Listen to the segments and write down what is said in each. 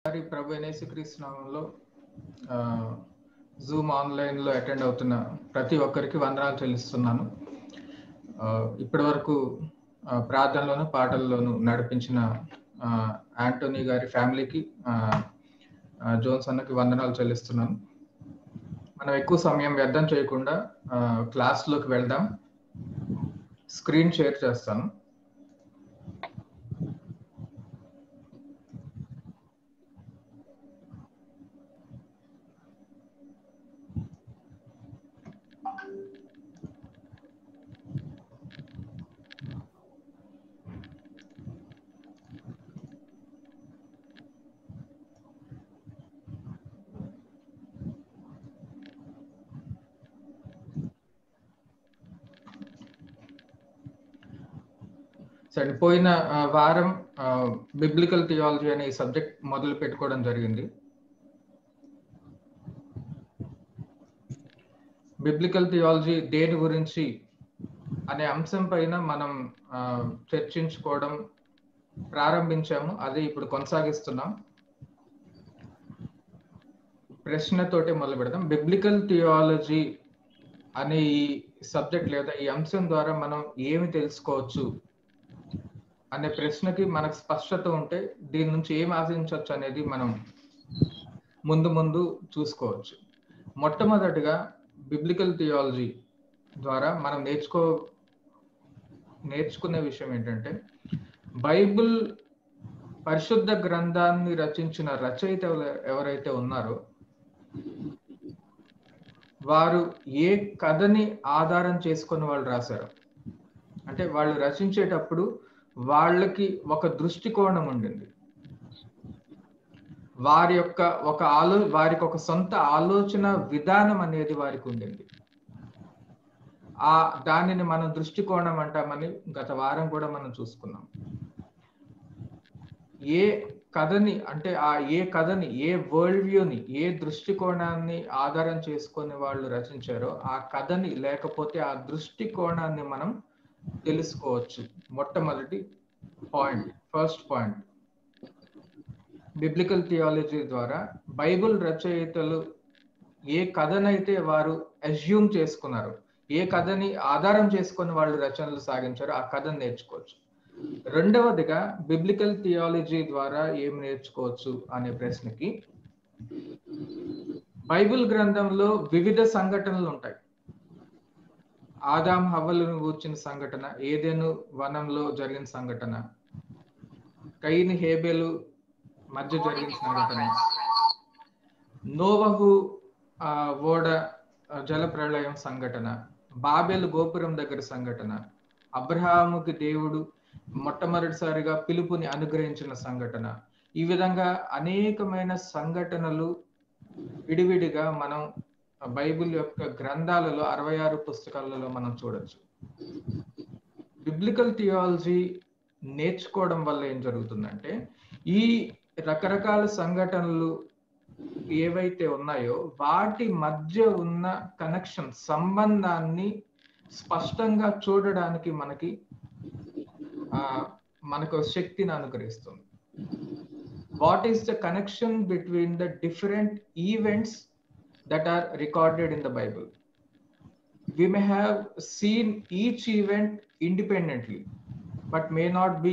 మరి ప్రభు యేసుక్రీస్తు నామంలో జూమ్ ఆన్లైన్ లో అటెండ్ అవుతున్న ప్రతి ఒక్కరికి వందనాలు చెల్లిస్తున్నాను ఇప్పటి వరకు ప్రార్థనలోను పాటల్లోను నడిపించిన ఆ, యాంటోనీ గారి ఫ్యామిలీకి ఆ, ఆ, జోన్స్ అన్నకి వందనాలు చెల్లిస్తున్నాను మనం ఎక్కువ సమయం వ్యర్థం చేయకుండా ఆ, క్లాస్లోకి వెళ్దాం స్క్రీన్ షేర్ చేస్తాను సరే పోయిన ఆ, వారం బిబ్లికల్ థియాలజీ అనే ఈ సబ్జెక్ట్ మొదలు పెట్టుకోవడం జరిగింది బిబ్లికల్ థియాలజీ దేని గురించి అనే అంశం పైన మనం ఆ, చర్చించుకోవడం ప్రారంభించాము అదే ఇప్పుడు కొనసాగిస్తున్నాం ప్రశ్నతోటి మొదలు పెడదాం బిబ్లికల్ థియాలజీ అనే ఈ సబ్జెక్ట్ లేదా ఈ అంశం ద్వారా మనం ఏమి తెలుసుకోవచ్చు అనే ప్రశ్నకి మనకు స్పష్టత ఉంటే దీని నుంచి ఏం ఆశించవచ్చు అనేది మనం ముందు ముందు చూసుకోవచ్చు మొట్టమొదటిగా బిబ్లికల్ థియాలజీ ద్వారా మనం నేర్చుకో నేర్చుకునే విషయం ఏంటంటే బైబిల్ పరిశుద్ధ గ్రంథాన్ని రచించిన రచయిత ఎవ- ఎవరైతే ఉన్నారో వారు ఏ కథని ఆధారం చేసుకొని వాళ్ళు రాశారు అంటే వాళ్ళు రచించేటప్పుడు వాళ్ళకి ఒక దృష్టికోణం ఉండింది వారి యొక్క ఒక ఆలో వారికి ఒక సొంత ఆలోచన విధానం అనేది వారికి ఉండింది ఆ దానిని మనం దృష్టికోణం అంటామని గత వారం కూడా మనం చూసుకున్నాం ఏ కథని అంటే ఆ ఏ కథని ఏ వరల్డ్ వ్యూని ఏ దృష్టికోణాన్ని ఆధారం చేసుకొని వాళ్ళు రచించారో ఆ కథని లేకపోతే ఆ దృష్టికోణాన్ని మనం తెలుసుకోవచ్చు మొట్టమొదటి point first point biblical theology ద్వారా బైబిల్ రచయితలు ఏ కథనైతే వారు అజ్యూమ్ చేసుకున్నారు ఏ కథని ఆధారం చేసుకొని వాళ్ళు రచనలు సాగించారో ఆ కథను నేర్చుకోవచ్చు రెండవదిగా బిబ్లికల్ థియాలజీ ద్వారా ఏం నేర్చుకోవచ్చు అనే ప్రశ్నకి బైబిల్ గ్రంథంలో వివిధ సంఘటనలు ఉంటాయి ఆదాం హవ్వలను కూర్చిన సంఘటన ఏదెను వనంలో జరిగిన సంఘటన కైని హేబెలు మధ్య జరిగిన సంఘటన నోవహు ఆ, ఓడ ఆ, జల ప్రళయం సంఘటన బాబెలు గోపురం దగ్గర సంఘటన అబ్రహాముకి దేవుడు మొట్టమొదటిసారిగా పిలుపుని అనుగ్రహించిన సంఘటన ఈ విధంగా అనేకమైన సంఘటనలు విడివిడిగా మనం బైబిల్ యొక్క గ్రంథాలలో అరవై ఆరు పుస్తకాలలో మనం చూడొచ్చు బిబ్లికల్ థియాలజీ నేర్చుకోవడం వల్ల ఏం జరుగుతుందంటే ఈ రకరకాల సంఘటనలు ఏవైతే ఉన్నాయో వాటి మధ్య ఉన్న కనెక్షన్ సంబంధాన్ని స్పష్టంగా చూడడానికి మనకి ఆ, మనకు శక్తిని అనుగ్రహిస్తుంది what is the connection between the different events that are recorded in the Bible. We may have seen each event independently, but may not be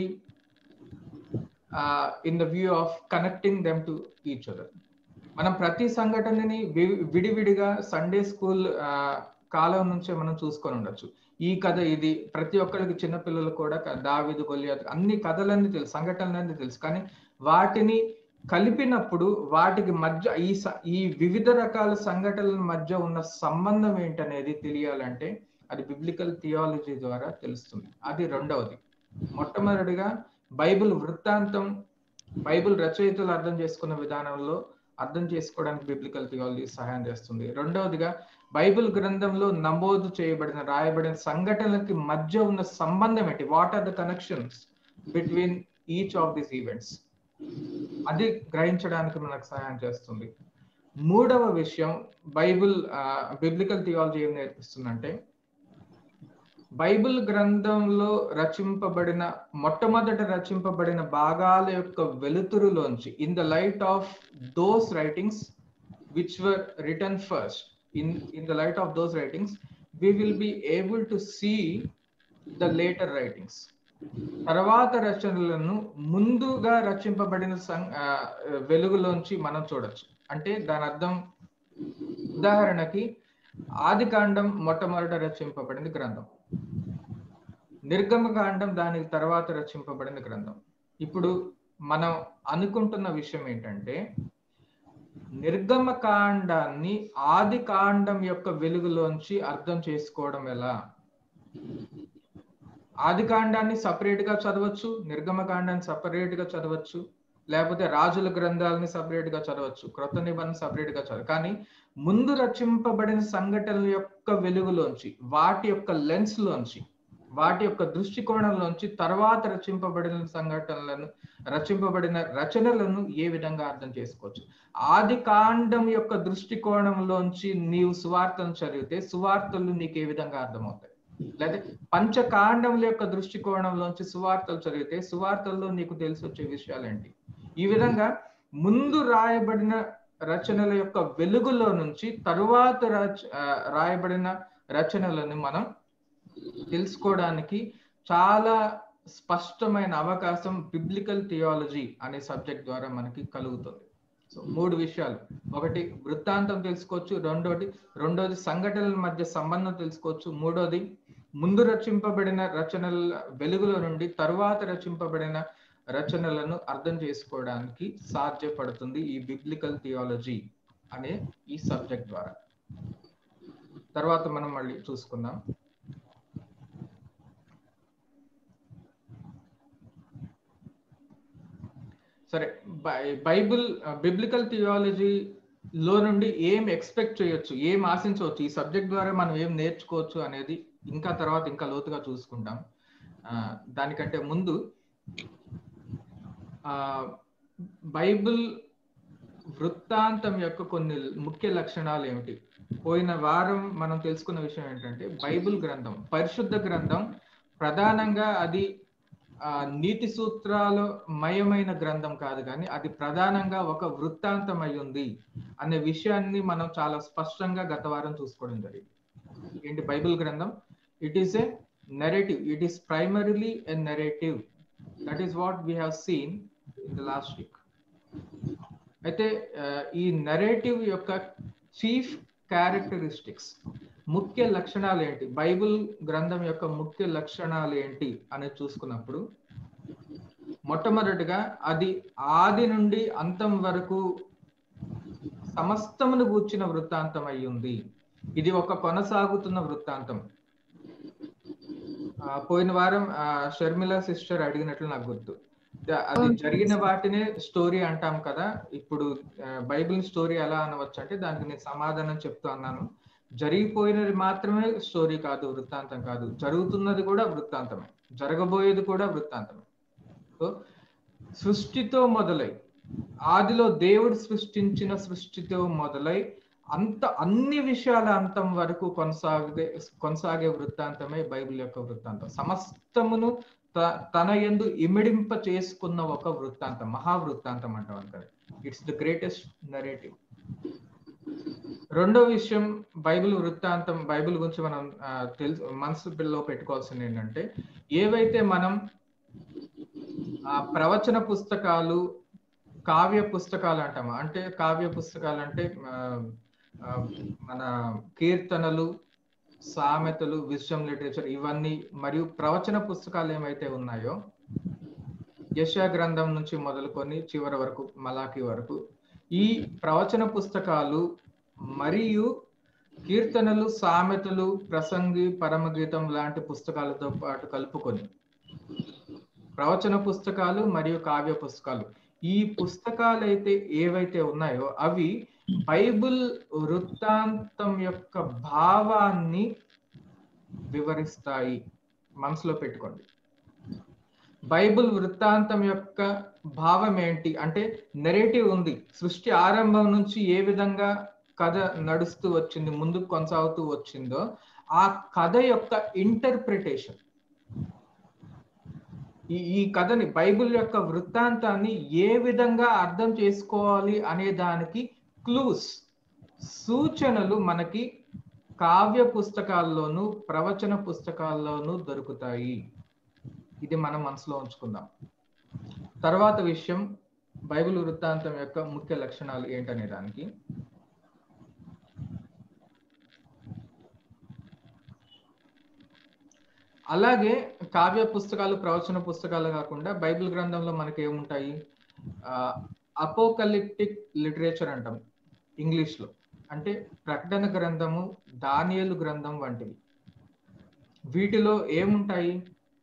uh, in the view of connecting them to each other. మనం ప్రతి సంఘటనని వి- విడివిడిగా Sunday school కాలం నుంచే మనం చూసుకొని ఉండొచ్చు ఈ కథ ఇది ప్రతి ఒక్కరికి చిన్నపిల్లలు కూడా క- దావీదు గొలియాత్ అన్ని కథలన్నీ తెలుసు సంఘటనలన్నీ తెలుసు కానీ వాటిని కలిపినప్పుడు వాటికి మధ్య ఈ స- ఈ వివిధ రకాల సంఘటనల మధ్య ఉన్న సంబంధం ఏంటనేది తెలియాలంటే అది బిబ్లికల్ థియాలజీ ద్వారా తెలుస్తుంది అది రెండవది మొట్టమొదటిగా బైబిల్ వృత్తాంతం బైబిల్ రచయితలు అర్థం చేసుకున్న విధానంలో అర్థం చేసుకోవడానికి బిబ్లికల్ థియాలజీ సహాయం చేస్తుంది రెండవదిగా బైబిల్ గ్రంథంలో నమోదు చేయబడిన రాయబడిన సంఘటనలకి మధ్య ఉన్న సంబంధం ఏంటి what are the connections between each of these events అది గ్రహించడానికి మనకు సహాయం చేస్తుంది మూడవ విషయం బైబిల్ బిబ్లికల్ థియాలజీ ఏం నేర్పిస్తుందంటే బైబిల్ గ్రంథంలో రచింపబడిన మొట్టమొదట రచింపబడిన భాగాల యొక్క వెలుతురులోంచి in the light of those writings which were written first in in the light of those writings we will be able to see the later writings తర్వాత రచనలను ముందుగా రచింపబడిన సం వెలుగులోంచి మనం చూడొచ్చు అంటే దాని అర్థం ఉదాహరణకి ఆది కాండం మొట్టమొదట రచింపబడింది గ్రంథం నిర్గమ కాండం దానికి తర్వాత రచింపబడిన గ్రంథం ఇప్పుడు మనం అనుకుంటున్న విషయం ఏంటంటే నిర్గమ కాండాన్ని ఆది కాండం యొక్క వెలుగులోంచి అర్థం చేసుకోవడం ఎలా ఆది కాండాన్ని సపరేట్ గా చదవచ్చు నిర్గమ కాండాన్ని సపరేట్ గా చదవచ్చు లేకపోతే రాజుల గ్రంథాలని సపరేట్ గా చదవచ్చు క్రొత్త నిబంధన సపరేట్ గా చదవచ్చు కానీ ముందు రచింపబడిన సంఘటనల యొక్క వెలుగులోంచి వాటి యొక్క లెన్స్ లోంచి వాటి యొక్క దృష్టికోణంలోంచి తర్వాత రచింపబడిన సంఘటనలను రచింపబడిన రచనలను ఏ విధంగా అర్థం చేసుకోవచ్చు ఆది కాండం యొక్క దృష్టికోణంలోంచి నీవు సువార్తను చదివితే సువార్తలు నీకు ఏ విధంగా అర్థమవుతాయి లేదా పంచకాండముల యొక్క దృష్టికోణంలోంచి సువార్తలు చదివితే సువార్తల్లో నీకు తెలిసి వచ్చే విషయాలు ఏంటి ఈ విధంగా ముందు రాయబడిన రచనల యొక్క వెలుగులో నుంచి తరువాత రాయబడిన రచనలను మనం తెలుసుకోవడానికి చాలా స్పష్టమైన అవకాశం బిబ్లికల్ థియాలజీ అనే సబ్జెక్ట్ ద్వారా మనకి కలుగుతుంది సో మూడు విషయాలు ఒకటి వృత్తాంతం తెలుసుకోవచ్చు రెండోది రెండోది సంఘటనల మధ్య సంబంధం తెలుసుకోవచ్చు మూడోది ముందు రచింపబడిన రచనల వెలుగులో నుండి తరువాత రచింపబడిన రచనలను అర్థం చేసుకోవడానికి సాధ్యపడుతుంది ఈ బిబ్లికల్ థియాలజీ అనే ఈ సబ్జెక్ట్ ద్వారా తర్వాత మనం మళ్ళీ చూసుకుందాం సరే బైబిల్ బిబ్లికల్ థియాలజీ లో నుండి ఏం ఎక్స్పెక్ట్ చేయొచ్చు ఏం ఆశించవచ్చు ఈ సబ్జెక్ట్ ద్వారా మనం ఏం నేర్చుకోవచ్చు అనేది ఇంకా తర్వాత ఇంకా లోతుగా చూసుకుంటాం దానికంటే ముందు బైబిల్ వృత్తాంతం యొక్క కొన్ని ముఖ్య లక్షణాలు ఏమిటి పోయిన వారం మనం తెలుసుకున్న విషయం ఏంటంటే బైబిల్ గ్రంథం పరిశుద్ధ గ్రంథం ప్రధానంగా అది నీతి సూత్రాలు మయమైన గ్రంథం కాదు కానీ అది ప్రధానంగా ఒక వృత్తాంతం అయి ఉంది అనే విషయాన్ని మనం చాలా స్పష్టంగా గత వారం చూసుకోవడం జరిగింది ఏంటి బైబిల్ గ్రంథం it is a narrative it is primarily a narrative that is what we have seen in the last week అయితే ఈ నెరేటివ్ యొక్క చీఫ్ క్యారెక్టరిస్టిక్స్ ముఖ్య లక్షణాలు ఏంటి బైబిల్ గ్రంథం యొక్క ముఖ్య లక్షణాలు ఏంటి అనేది చూసుకున్నప్పుడు మొట్టమొదటిగా అది ఆది నుండి అంతం వరకు సమస్తమును కూర్చిన వృత్తాంతం అయి ఉంది ఇది ఒక కొనసాగుతున్న వృత్తాంతం పోయిన వారం షర్మిల సిస్టర్ అడిగినట్లు నాకు గుర్తు అది జరిగిన వాటినే స్టోరీ అంటాం కదా ఇప్పుడు బైబిల్ స్టోరీ ఎలా అనవచ్చు అంటే దానికి నేను సమాధానం చెప్తూ అన్నాను జరిగిపోయినది మాత్రమే స్టోరీ కాదు వృత్తాంతం కాదు జరుగుతున్నది కూడా వృత్తాంతమే జరగబోయేది కూడా వృత్తాంతమే సో సృష్టితో మొదలై ఆదిలో దేవుడు సృష్టించిన సృష్టితో మొదలై అంత అన్ని విషయాల అంతం వరకు కొనసాగే కొనసాగే వృత్తాంతమే బైబిల్ యొక్క వృత్తాంతం సమస్తమును తన ఎందు ఇమిడింప చేసుకున్న ఒక వృత్తాంతం మహావృత్తాంతం అంటాం కదా ఇట్స్ ద గ్రేటెస్ట్ నరేటివ్ రెండో విషయం బైబిల్ వృత్తాంతం బైబిల్ గురించి మనం తెలుసు మనసులో పెట్టుకోవాల్సింది ఏంటంటే ఏవైతే మనం ఆ ప్రవచన పుస్తకాలు కావ్య పుస్తకాలు అంటాము అంటే కావ్య పుస్తకాలు అంటే మన కీర్తనలు సామెతలు విజ్డమ్ లిటరేచర్ ఇవన్నీ మరియు ప్రవచన పుస్తకాలు ఏమైతే ఉన్నాయో యశా గ్రంథం నుంచి మొదలుకొని చివరి వరకు మలాకి వరకు ఈ ప్రవచన పుస్తకాలు మరియు కీర్తనలు సామెతలు ప్రసంగి పరమగీతం లాంటి పుస్తకాలతో పాటు కలుపుకొని ప్రవచన పుస్తకాలు మరియు కావ్య పుస్తకాలు ఈ పుస్తకాలు అయితే ఏవైతే ఉన్నాయో అవి బైబిల్ వృత్తాంతం యొక్క భావాన్ని వివరిస్తాయి మనసులో పెట్టుకోండి బైబిల్ వృత్తాంతం యొక్క భావం ఏంటి అంటే నెరేటివ్ ఉంది సృష్టి ఆరంభం నుంచి ఏ విధంగా కథ నడుస్తూ వచ్చింది ముందుకు కొనసాగుతూ వచ్చిందో ఆ కథ యొక్క ఇంటర్ప్రిటేషన్ ఈ ఈ కథని బైబిల్ యొక్క వృత్తాంతాన్ని ఏ విధంగా అర్థం చేసుకోవాలి అనే దానికి క్లూస్ సూచనలు మనకి కావ్య పుస్తకాల్లోనూ ప్రవచన పుస్తకాల్లోనూ దొరుకుతాయి ఇది మనం మనసులో ఉంచుకుందాం తర్వాత విషయం బైబిల్ వృత్తాంతం యొక్క ముఖ్య లక్షణాలు ఏంటనే దానికి అలాగే కావ్య పుస్తకాలు ప్రవచన పుస్తకాలు కాకుండా బైబిల్ గ్రంథంలో మనకి ఏముంటాయి అపోకలిప్టిక్ లిటరేచర్ అంటాం ఇంగ్లీష్లో అంటే ప్రకటన గ్రంథము దానియలు గ్రంథం వంటివి వీటిలో ఏముంటాయి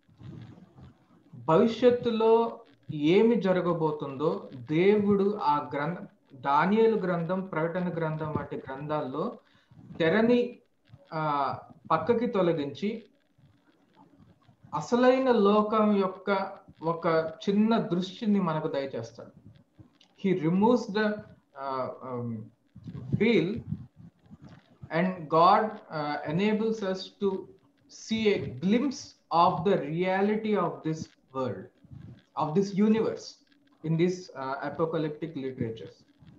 భవిష్యత్తులో ఏమి జరగబోతుందో దేవుడు ఆ గ్రంథ దానియలు గ్రంథం ప్రకటన గ్రంథం వంటి గ్రంథాల్లో తెరని ఆ పక్కకి తొలగించి అసలైన లోకం యొక్క ఒక చిన్న దృష్టిని మనకు దయచేస్తాడు he removes the veil and God enables us to see a glimpse of the reality of this world of this universe in this apocalyptic literatures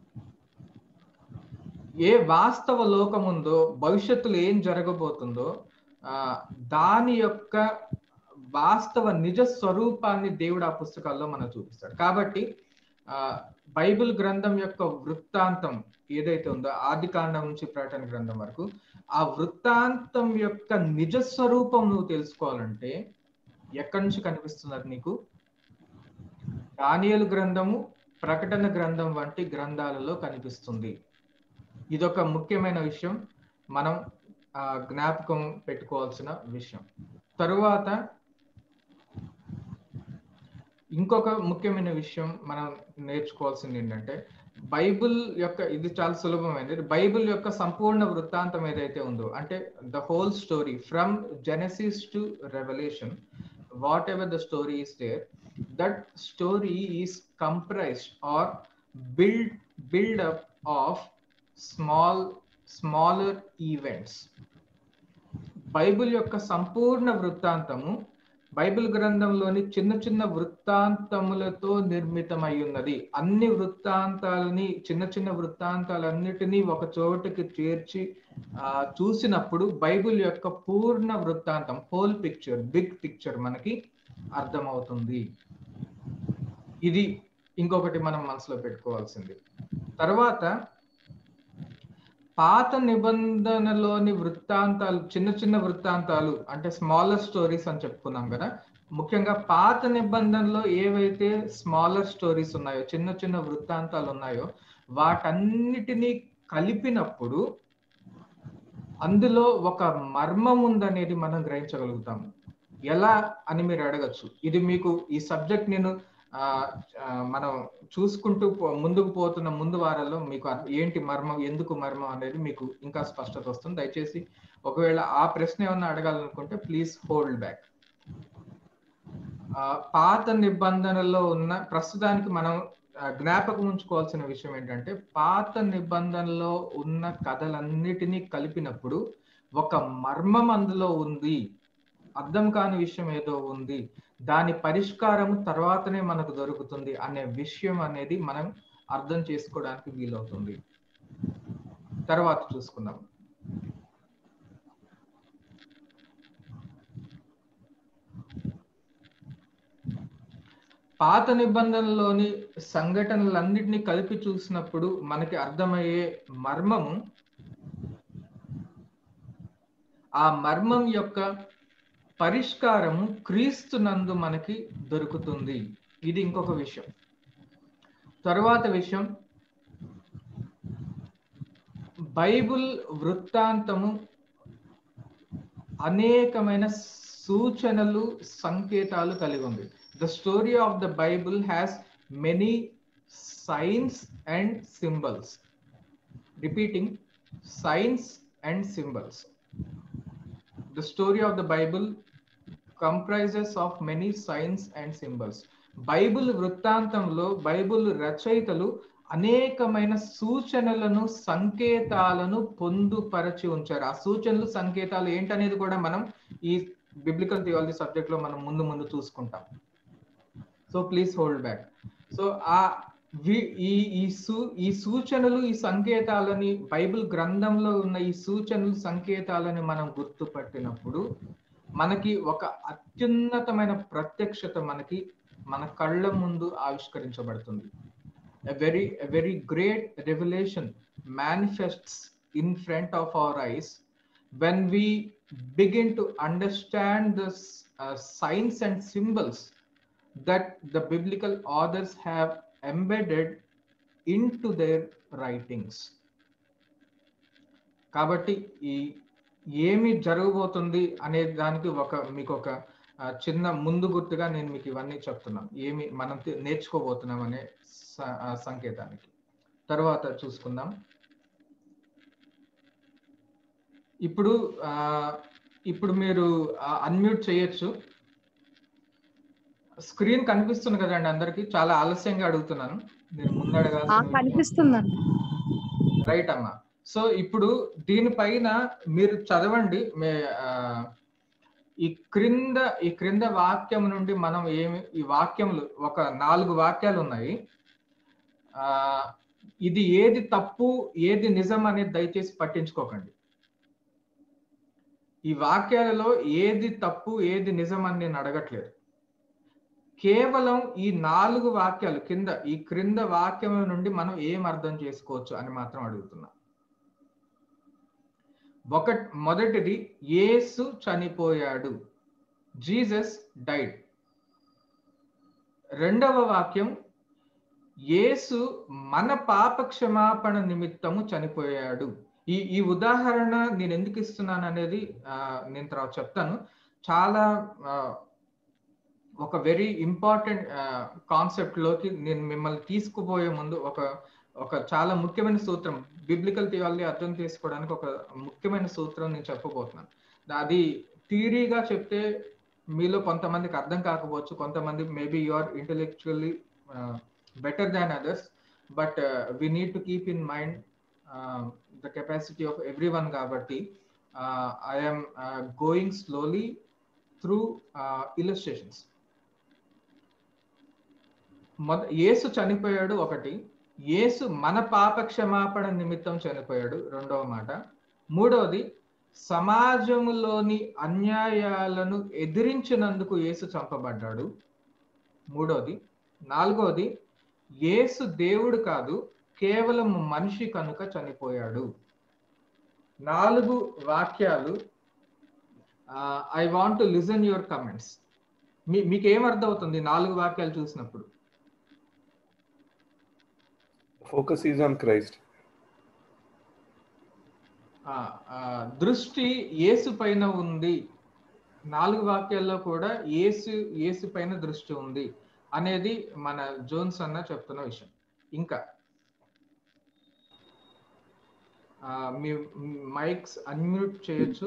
ఏ వాస్తవ లోకం ఉందో భవిష్యత్తులో ఏం జరగబోతుందో దాని యొక్క వాస్తవ నిజ స్వరూపాన్ని దేవుడు ఆ పుస్తకాల్లో మనం చూపిస్తాడు కాబట్టి ఆ బైబిల్ గ్రంథం యొక్క వృత్తాంతం ఏదైతే ఉందో ఆది కాండం నుంచి ప్రకటన గ్రంథం వరకు ఆ వృత్తాంతం యొక్క నిజ స్వరూపం నువ్వు తెలుసుకోవాలంటే ఎక్కడి నుంచి కనిపిస్తున్నది నీకు దానియలు గ్రంథము ప్రకటన గ్రంథం వంటి గ్రంథాలలో కనిపిస్తుంది ఇదొక ముఖ్యమైన విషయం మనం జ్ఞాపకం పెట్టుకోవాల్సిన విషయం తరువాత ఇంకొక ముఖ్యమైన విషయం మనం నేర్చుకోవాల్సింది ఏంటంటే బైబిల్ యొక్క ఇది చాలా సులభమైనది బైబిల్ యొక్క సంపూర్ణ వృత్తాంతం ఏదైతే ఉందో అంటే the whole story from Genesis to revolution whatever the story is there that story is comprised or build build up of small smaller events Bible యొక్క సంపూర్ణ వృత్తాంతము బైబిల్ గ్రంథంలోని చిన్న చిన్న వృత్తాంతములతో నిర్మితమై ఉన్నది అన్ని వృత్తాంతాలని చిన్న చిన్న వృత్తాంతాలన్నిటినీ ఒక చోటుకి చేర్చి ఆ చూసినప్పుడు బైబిల్ యొక్క పూర్ణ వృత్తాంతం హోల్ పిక్చర్ బిగ్ పిక్చర్ మనకి అర్థమవుతుంది ఇది ఇంకొకటి మనం మనసులో పెట్టుకోవాల్సింది తర్వాత పాత నిబంధనలోని వృత్తాంతాలు చిన్న చిన్న వృత్తాంతాలు అంటే స్మాలర్ స్టోరీస్ అని చెప్పుకున్నాం కదా ముఖ్యంగా పాత నిబంధనలో ఏవైతే స్మాలర్ స్టోరీస్ ఉన్నాయో చిన్న చిన్న వృత్తాంతాలు ఉన్నాయో వాటన్నిటినీ కలిపినప్పుడు అందులో ఒక మర్మం ఉందనేది మనం గ్రహించగలుగుతాము ఎలా అని మీరు అడగచ్చు ఇది మీకు ఈ సబ్జెక్ట్ నేను మనం చూసుకుంటూ ముందుకు పోతున్న ముందు వారాల్లో మీకు ఏంటి మర్మం ఎందుకు మర్మం అనేది మీకు ఇంకా స్పష్టత వస్తుంది దయచేసి ఒకవేళ ఆ ప్రశ్న ఏమన్నా అడగాలనుకుంటే ప్లీజ్ హోల్డ్ బ్యాక్ పాత నిబంధనలో ఉన్న ప్రస్తుతానికి మనం జ్ఞాపకం ఉంచుకోవాల్సిన విషయం ఏంటంటే పాత నిబంధనలో ఉన్న కథలన్నిటినీ కలిపినప్పుడు ఒక మర్మం అందులో ఉంది అర్థం కాని విషయం ఏదో ఉంది దాని పరిష్కారం తర్వాతనే మనకు దొరుకుతుంది అనే విషయం అనేది మనం అర్థం చేసుకోవడానికి వీలవుతుంది తర్వాత చూసుకుందాం పాత నిబంధనలోని సంఘటనలన్నిటినీ కలిపి చూసినప్పుడు మనకి అర్థమయ్యే మర్మము ఆ మర్మం యొక్క పరిష్కారము క్రీస్తు నందు మనకి దొరుకుతుంది ఇది ఇంకొక విషయం తరువాత విషయం బైబుల్ వృత్తాంతము అనేకమైన సూచనలు సంకేతాలు కలిగి ఉంది the story of the Bible has many signs and symbols repeating signs and symbols the story of the bible comprises of many signs and symbols Bible వృత్తాంతంలో బైబుల్ రచయితలు అనేకమైన సూచనలను సంకేతాలను పొందుపరచి ఉంచారు ఆ సూచనలు సంకేతాలు ఏంటనేది కూడా మనం ఈ బిబ్లికల్ థియాలజీ సబ్జెక్ట్ లో మనం ముందు ముందు చూసుకుంటాం so please hold back so ఆ ఈ ఈ సూ ఈ సూచనలు ఈ సంకేతాలని బైబిల్ గ్రంథంలో ఉన్న ఈ సూచనలు సంకేతాలని మనం గుర్తుపట్టినప్పుడు మనకి ఒక అత్యున్నతమైన ప్రత్యక్షత మనకి మన కళ్ళ ముందు ఆవిష్కరించబడుతుంది a very a very great revelation manifests in front of our eyes when we begin to understand the uh, signs and symbols that the biblical authors have embedded into their writings కాబట్టి ఈ ఏమి జరగబోతుంది అనే దానికి ఒక మీకు ఒక చిన్న ముందు గుర్తుగా నేను మీకు ఇవన్నీ చెప్తున్నాను ఏమి మనం నేర్చుకోబోతున్నాం అనే సంకేతానికి తర్వాత చూసుకుందాం ఇప్పుడు ఇప్పుడు మీరు అన్మ్యూట్ చేయొచ్చు స్క్రీన్ కనిపిస్తుంది కదండి అందరికి చాలా ఆలస్యంగా అడుగుతున్నాను మీరు ముందు కనిపిస్తుందండి రైట్ అమ్మా సో ఇప్పుడు దీనిపైన మీరు చదవండి ఈ క్రింద ఈ క్రింద వాక్యం నుండి మనం ఏమి ఈ వాక్యములు ఒక నాలుగు వాక్యాలు ఉన్నాయి ఆ ఇది ఏది తప్పు ఏది నిజం అనేది దయచేసి పట్టించుకోకండి ఈ వాక్యాలలో ఏది తప్పు ఏది నిజం అని నేను అడగట్లేదు కేవలం ఈ నాలుగు వాక్యాలు కింద ఈ క్రింద వాక్యం నుండి మనం ఏం అర్థం చేసుకోవచ్చు అని మాత్రం అడుగుతున్నా ఒక మొదటిది యేసు చనిపోయాడు జీసస్ డైడ్ రెండవ వాక్యం యేసు మన పాప క్షమాపణ నిమిత్తము చనిపోయాడు ఈ ఈ ఉదాహరణ నేను ఎందుకు ఇస్తున్నాను అనేది నేను తర్వాత చెప్తాను చాలా ఒక వెరీ ఇంపార్టెంట్ కాన్సెప్ట్ లోకి నేను మిమ్మల్ని తీసుకుపోయే ముందు ఒక ఒక చాలా ముఖ్యమైన సూత్రం బిబ్లికల్ థియాలజీ అర్థం చేసుకోవడానికి ఒక ముఖ్యమైన సూత్రం నేను చెప్పబోతున్నాను అది థియరీగా చెప్తే మీలో కొంతమందికి అర్థం కాకపోవచ్చు కొంతమంది maybe you are intellectually better than others but we need to keep in mind the capacity of every one కాబట్టి I'm going slowly through illustrations మొద యేసు చనిపోయాడు ఒకటి యేసు మన పాప క్షమాపణ నిమిత్తం చనిపోయాడు రెండవ మాట మూడవది సమాజంలోని అన్యాయాలను ఎదిరించినందుకు యేసు చంపబడ్డాడు మూడవది నాలుగవది యేసు దేవుడు కాదు కేవలం మనిషి కనుక చనిపోయాడు నాలుగు వాక్యాలు I want to listen your comments మీ మీకు ఏం అర్థమవుతుంది నాలుగు వాక్యాలు చూసినప్పుడు ఫోకస్ ఈజ్ ఆన్ క్రైస్ట్ దృష్టి యేసు పైన ఉంది నాలుగు వాక్యాల్లో కూడా యేసు యేసు పైన దృష్టి ఉంది అనేది మన జోన్స్ అన్న చెప్తున్న విషయం ఇంకా మీ మైక్స్ అన్మ్యూట్ చేయొచ్చు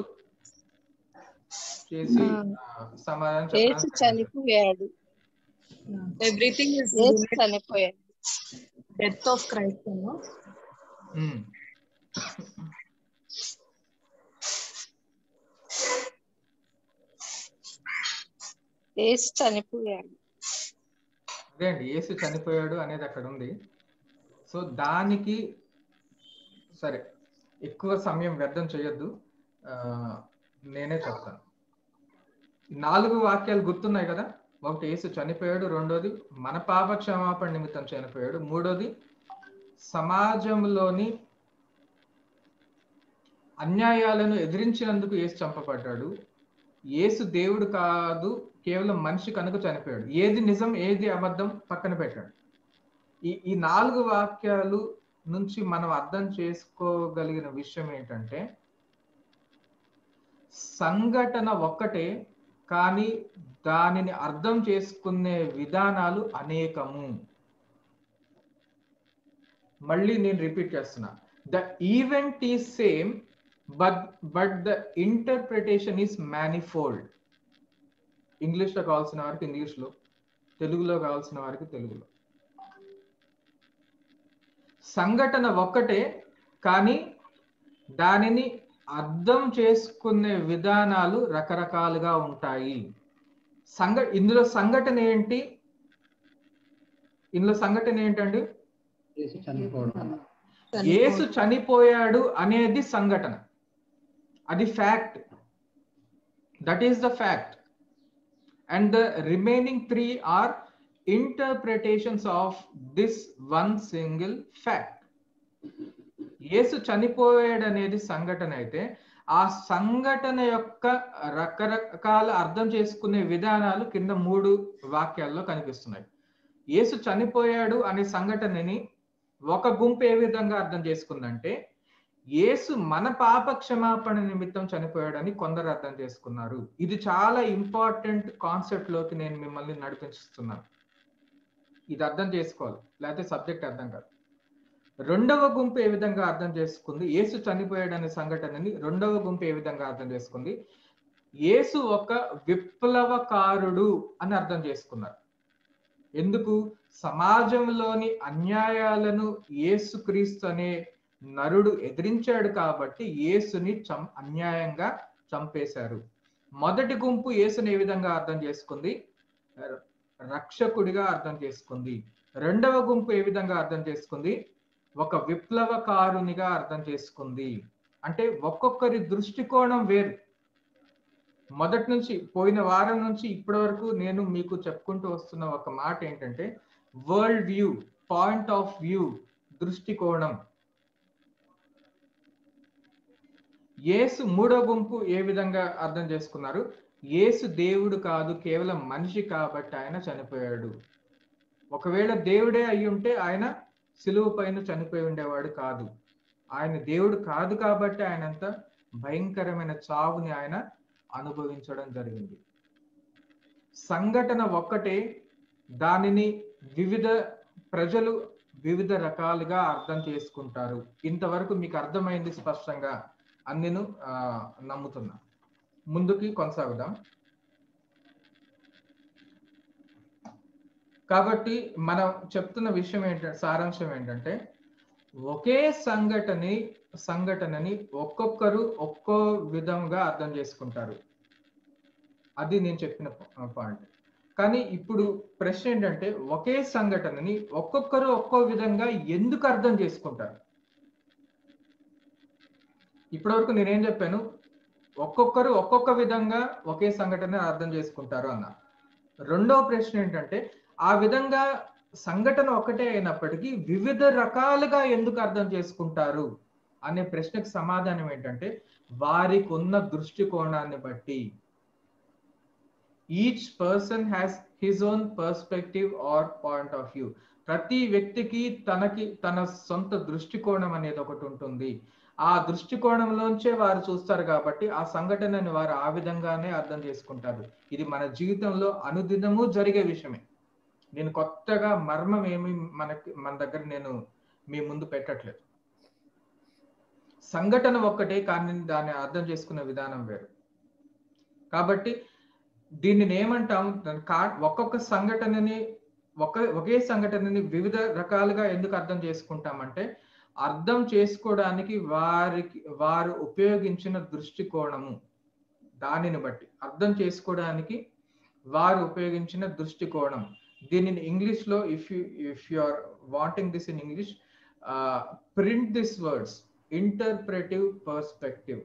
చేసి సమాధానం యేసు చనిపోయాడు ఎవ్రీథింగ్ ఇస్ యేసు చనిపోయాడు డెత్ ఆఫ్ క్రైస్ట్ అన్న యేసు చనిపోయాడు అదే అండి యేసు చనిపోయాడు అనేది అక్కడ ఉంది సో దానికి సరే ఎక్కువ సమయం వ్యర్థం చేయొద్దు నేనే చెప్తాను నాలుగు వాక్యాలు గుర్తున్నాయి కదా ఒకటి యేసు చనిపోయాడు రెండోది మన పాప క్షమాపణ నిమిత్తం చనిపోయాడు మూడోది సమాజంలోని అన్యాయాలను ఎదిరించినందుకు యేసు చంపబడ్డాడు యేసు దేవుడు కాదు కేవలం మనిషి కనుక చనిపోయాడు ఏది నిజం ఏది అబద్ధం పక్కన పెట్టాడు ఈ ఈ నాలుగు వాక్యాలు నుంచి మనం అర్థం చేసుకోగలిగిన విషయం ఏంటంటే సంఘటన ఒక్కటే కానీ దానిని అర్థం చేసుకునే విధానాలు అనేకము మళ్ళీ నేను రిపీట్ చేస్తున్నా the event is same but but the interpretation is manifold ఇంగ్లీష్లో కావాల్సిన వారికి ఇంగ్లీష్లో తెలుగులో కావాల్సిన వారికి తెలుగులో సంఘటన ఒక్కటే కానీ దానిని అర్థం చేసుకునే విధానాలు రకరకాలుగా ఉంటాయి సంఘ ఇందులో సంఘటన ఏంటి ఇందులో సంఘటన ఏంటండి చేసి చనిపోవడం యేసు చనిపోయాడు అనేది సంఘటన అది fact that is the fact and the remaining three are interpretations of this one single fact యేసు చనిపోయాడు అనేది సంఘటన అయితే ఆ సంఘటన యొక్క రకరకాల అర్థం చేసుకునే విధానాలు కింద మూడు వాక్యాల్లో కనిపిస్తున్నాయి యేసు చనిపోయాడు అనే సంఘటనని ఒక గుంపు ఏ విధంగా అర్థం చేసుకుందంటే యేసు మన పాప క్షమాపణ నిమిత్తం చనిపోయాడని కొందరు అర్థం చేసుకున్నారు ఇది చాలా ఇంపార్టెంట్ కాన్సెప్ట్ లోకి నేను మిమ్మల్ని నడిపిస్తున్నాను ఇది అర్థం చేసుకోవాలి లేకపోతే సబ్జెక్ట్ అర్థం కాదు రెండవ గుంపు ఏ విధంగా అర్థం చేసుకుంది యేసు చనిపోయాడు అనే సంఘటనని రెండవ గుంపు ఏ విధంగా అర్థం చేసుకుంది యేసు ఒక విప్లవకారుడు అని అర్థం చేసుకున్నారు ఎందుకు సమాజంలోని అన్యాయాలను యేసుక్రీస్తు అనే నరుడు ఎదిరించాడు కాబట్టి యేసుని చం అన్యాయంగా చంపేశారు మొదటి గుంపు యేసుని ఏ విధంగా అర్థం చేసుకుంది రక్షకుడిగా అర్థం చేసుకుంది రెండవ గుంపు ఏ విధంగా అర్థం చేసుకుంది ఒక విప్లవకారునిగా అర్థం చేసుకుంది అంటే ఒక్కొక్కరి దృష్టికోణం వేరు మొదటి నుంచి పోయిన వారం నుంచి ఇప్పటి వరకు నేను మీకు చెప్పుకుంటూ వస్తున్న ఒక మాట ఏంటంటే world view point of view దృష్టికోణం యేసు మూడో గుంపు ఏ విధంగా అర్థం చేసుకున్నారు యేసు దేవుడు కాదు కేవలం మనిషి కాబట్టి ఆయన చనిపోయాడు ఒకవేళ దేవుడే అయి ఉంటే ఆయన సిలువ పైన చనిపోయి ఉండేవాడు కాదు ఆయన దేవుడు కాదు కాబట్టి ఆయన అంత భయంకరమైన చావుని ఆయన అనుభవించడం జరిగింది సంఘటన ఒక్కటే దానిని వివిధ ప్రజలు వివిధ రకాలుగా అర్థం చేసుకుంటారు ఇంతవరకు మీకు అర్థమైంది స్పష్టంగా అని నేను నమ్ముతున్నా ముందుకి కొనసాగుదాం కాబట్టి మనం చెప్తున్న విషయం ఏంటంటే సారాంశం ఏంటంటే ఒకే సంఘటనని సంఘటనని ఒక్కొక్కరు ఒక్కో విధంగా అర్థం చేసుకుంటారు అది నేను చెప్పిన పాయింట్ కానీ ఇప్పుడు ప్రశ్న ఏంటంటే ఒకే సంఘటనని ఒక్కొక్కరు ఒక్కో విధంగా ఎందుకు అర్థం చేసుకుంటారు ఇప్పటివరకు నేనేం చెప్పాను ఒక్కొక్కరు ఒక్కొక్క విధంగా ఒకే సంఘటన అర్థం చేసుకుంటారు అన్న రెండవ ప్రశ్న ఏంటంటే ఆ విధంగా సంఘటన ఒకటే అయినప్పటికీ వివిధ రకాలుగా ఎందుకు అర్థం చేసుకుంటారు అనే ప్రశ్నకు సమాధానం ఏంటంటే వారికి ఉన్న దృష్టికోణాన్ని బట్టి each person has his own perspective or point of view ప్రతి వ్యక్తికి తనకి తన సొంత దృష్టికోణం అనేది ఒకటి ఉంటుంది ఆ దృష్టికోణంలోంచే వారు చూస్తారు కాబట్టి ఆ సంఘటనని వారు ఆ విధంగానే అర్థం చేసుకుంటారు ఇది మన జీవితంలో అనుదినము జరిగే విషయమే నేను కొత్తగా మర్మం ఏమి మనకి మన దగ్గర నేను మీ ముందు పెట్టట్లేదు సంఘటన ఒక్కటే కానీ దాన్ని అర్థం చేసుకునే విధానం వేరు కాబట్టి దీనిని ఏమంటాం ఒక్కొక్క సంఘటనని ఒక ఒకే సంఘటనని వివిధ రకాలుగా ఎందుకు అర్థం చేసుకుంటామంటే అర్థం చేసుకోవడానికి వారికి వారు ఉపయోగించిన దృష్టికోణము దానిని బట్టి అర్థం చేసుకోవడానికి వారు ఉపయోగించిన దృష్టికోణం దీనిని ఇంగ్లీష్ లో if you if you are wanting this in English print this words interpretive perspective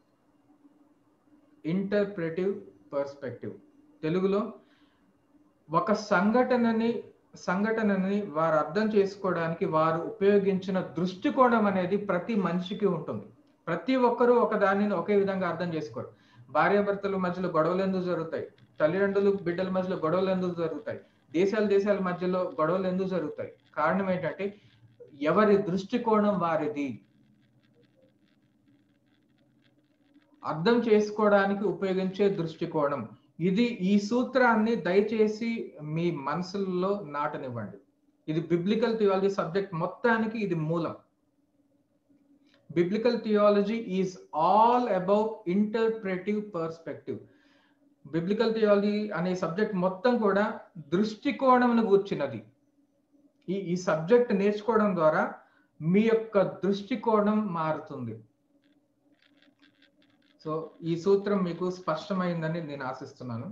interpretive perspective తెలుగులో ఒక సంఘటనని సంఘటనని వారు అర్థం చేసుకోవడానికి వారు ఉపయోగించిన దృష్టికోణం అనేది ప్రతి మనిషికి ఉంటుంది ప్రతి ఒక్కరూ ఒక దానిని ఒకే విధంగా అర్థం చేసుకోరు భార్యాభర్తల మధ్యలో గొడవలు ఎందుకు జరుగుతాయి తల్లిదండ్రులు బిడ్డల మధ్యలో గొడవలు ఎందుకు జరుగుతాయి దేశాల దేశాల మధ్యలో గొడవలు ఎందుకు జరుగుతాయి కారణం ఏంటంటే ఎవరి దృష్టికోణం వారిది అర్థం చేసుకోవడానికి ఉపయోగించే దృష్టికోణం ఇది ఈ సూత్రాన్ని దయచేసి మీ మనసుల్లో నాటనివ్వండి ఇది బిబ్లికల్ థియాలజీ సబ్జెక్ట్ మొత్తానికి ఇది మూలం biblical theology is all about interpretive perspective biblical theology అనే సబ్జెక్ట్ మొత్తం కూడా దృష్టికోణంను కూర్చున్నది ఈ ఈ సబ్జెక్ట్ నేర్చుకోవడం ద్వారా మీ యొక్క దృష్టికోణం మారుతుంది సో ఈ సూత్రం మీకు స్పష్టమైందని నేను ఆశిస్తున్నాను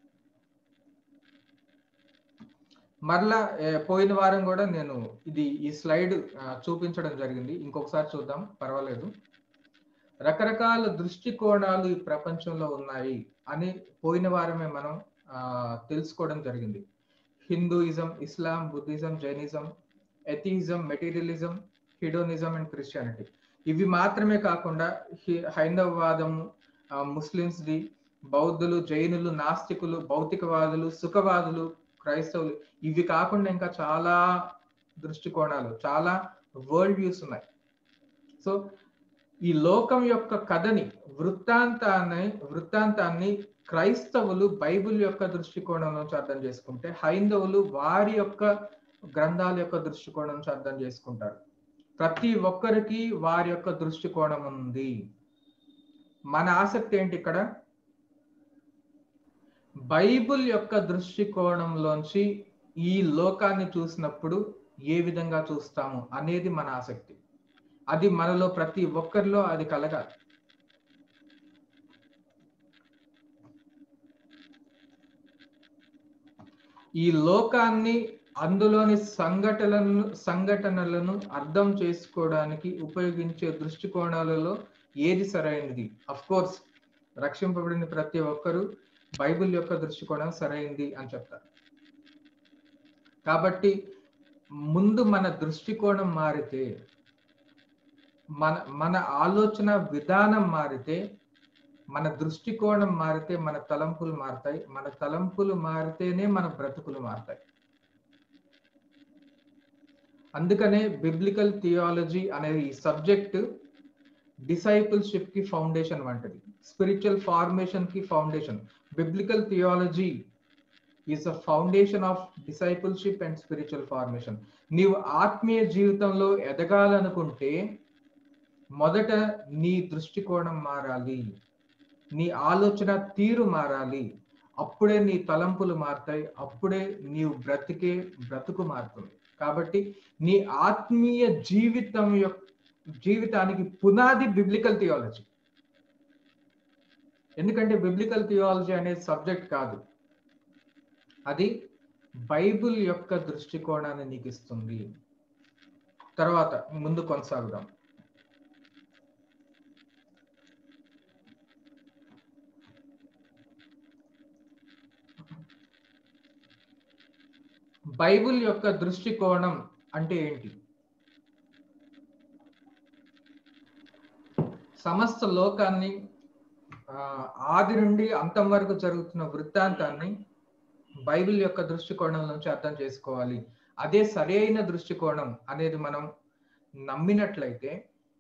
మరలా ఏ, పోయిన వారం కూడా నేను ఇది ఈ స్లైడ్ ఆ, చూపించడం జరిగింది ఇంకొకసారి చూద్దాం పర్వాలేదు రకరకాల దృష్టికోణాలు ఈ ప్రపంచంలో ఉన్నాయి అని పోయిన వారమే మనం ఆ, తెలుసుకోవడం జరిగింది Hinduism Islam Buddhism Jainism atheism materialism hedonism and Christianity ఇవి మాత్రమే కాకుండా హి- హైందవవాదము ఆ, ముస్లిమ్స్ది బౌద్ధులు జైనులు నాస్తికులు భౌతికవాదులు సుఖవాదులు క్రైస్తవులు ఇవి కాకుండా ఇంకా చాలా దృష్టికోణాలు చాలా వరల్డ్ వ్యూస్ ఉన్నాయి సో ఈ లోకం యొక్క కథని వృత్తాంతాన్ని వృత్తాంతాన్ని క్రైస్తవులు బైబిల్ యొక్క దృష్టికోణం నుంచి అర్థం చేసుకుంటే హైందవులు వారి యొక్క గ్రంథాల యొక్క దృష్టికోణం నుంచి అర్థం చేసుకుంటారు ప్రతి ఒక్కరికి వారి యొక్క దృష్టికోణం ఉంది మన ఆసక్తి ఏంటి ఇక్కడ బైబిల్ యొక్క దృష్టికోణంలోంచి ఈ లోకాన్ని చూసినప్పుడు ఏ విధంగా చూస్తాము అనేది మన ఆసక్తి అది మనలో ప్రతి ఒక్కరిలో అది కలగాలి ఈ లోకాన్ని అందులోని సంఘటనలను సంఘటనలను అర్థం చేసుకోవడానికి ఉపయోగించే దృష్టికోణాలలో ఏది సరైనది అఫ్ కోర్స్ రక్షింపబడిన ప్రతి ఒక్కరూ బైబిల్ యొక్క దృష్టికోణం సరైంది అని చెప్తారు కాబట్టి ముందు మన దృష్టికోణం మారితే మన మన ఆలోచన విధానం మారితే మన దృష్టికోణం మారితే మన తలంపులు మారుతాయి మన తలంపులు మారితేనే మన బ్రతుకులు మారుతాయి అందుకనే బిబ్లికల్ థియాలజీ అనే ఈ సబ్జెక్ట్ డిసైపుల్షిప్ కి ఫౌండేషన్ వంటిది స్పిరిచువల్ ఫార్మేషన్ కి foundation biblical theology is a foundation of discipleship and spiritual formation నీవు ఆత్మీయ జీవితంలో ఎదగాలనుకుంటే మొదట నీ దృష్టికోణం మారాలి నీ ఆలోచన తీరు మారాలి అప్పుడే నీ తలంపులు మారుతాయి అప్పుడే నీవు బ్రతికే బ్రతుకు మారుతుంది కాబట్టి నీ ఆత్మీయ జీవితం యొక్క జీవితానికి పునాది బిబ్లికల్ థియాలజీ ఎందుకంటే బిబ్లికల్ థియాలజీ అనేది సబ్జెక్ట్ కాదు అది బైబిల్ యొక్క దృష్టికోణాన్ని నీకు ఇస్తుంది తర్వాత ముందు కొనసాగుదాం బైబిల్ యొక్క దృష్టికోణం అంటే ఏంటి సమస్త లోకాన్ని ఆ, ఆది నుండి అంతం వరకు జరుగుతున్న వృత్తాంతాన్ని బైబిల్ యొక్క దృష్టికోణం నుంచి అర్థం చేసుకోవాలి అదే సరైన దృష్టికోణం అనేది మనం నమ్మినట్లయితే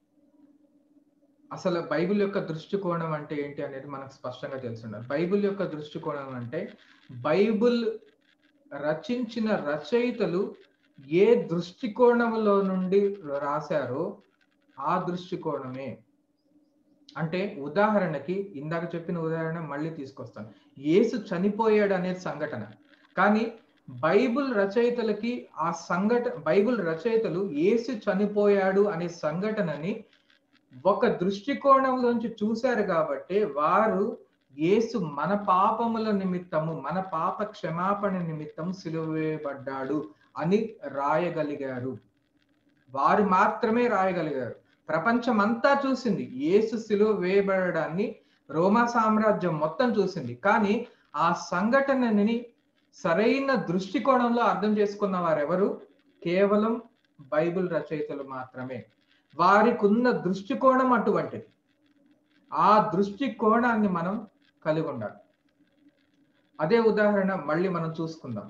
అసలు బైబిల్ యొక్క దృష్టికోణం అంటే ఏంటి అనేది మనకు స్పష్టంగా తెలుసుండాలి బైబిల్ యొక్క దృష్టికోణం అంటే బైబిల్ రచించిన రచయితలు ఏ దృష్టికోణంలో నుండి రాశారో ఆ దృష్టికోణమే అంటే ఉదాహరణకి ఇందాక చెప్పిన ఉదాహరణ మళ్ళీ తీసుకొస్తాను యేసు చనిపోయాడు అనేది సంఘటన కానీ బైబిల్ రచయితలకి ఆ సంఘట బైబిల్ రచయితలు యేసు చనిపోయాడు అనే సంఘటనని ఒక దృష్టికోణంలోంచి చూశారు కాబట్టి వారు యేసు మన పాపముల నిమిత్తము మన పాప క్షమాపణ నిమిత్తం సిలువేయబడ్డాడు అని రాయగలిగారు వారు మాత్రమే రాయగలిగారు ప్రపంచం అంతా చూసింది యేసు సిలువ వేయబడడాన్ని రోమా సామ్రాజ్యం మొత్తం చూసింది కానీ ఆ సంఘటనని సరైన దృష్టికోణంలో అర్థం చేసుకున్న వారెవరు కేవలం బైబిల్ రచయితలు మాత్రమే వారికి ఉన్న దృష్టికోణం అటువంటిది ఆ దృష్టికోణాన్ని మనం కలిగి ఉండాలి అదే ఉదాహరణ మళ్ళీ మనం చూసుకుందాం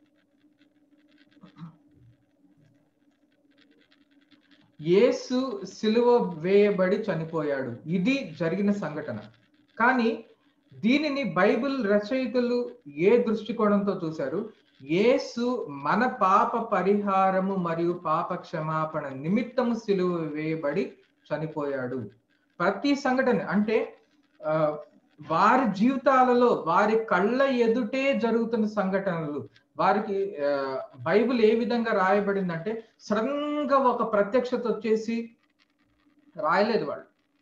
యేసు సిలువ వేయబడి చనిపోయాడు ఇది జరిగిన సంఘటన కానీ దీనిని బైబిల్ రచయితలు ఏ దృష్టికోణంతో చూశారు యేసు మన పాప పరిహారము మరియు పాప క్షమాపణ నిమిత్తము సిలువ వేయబడి చనిపోయాడు ప్రతి సంఘటన అంటే ఆ, వారి జీవితాలలో వారి కళ్ళ ఎదుటే జరుగుతున్న సంఘటనలు వారికి ఆ, బైబిల్ ఏ విధంగా రాయబడిందంటే సడన్ గా ఒక ప్రత్యక్షత వచ్చేసి రాయలేదు వాళ్ళు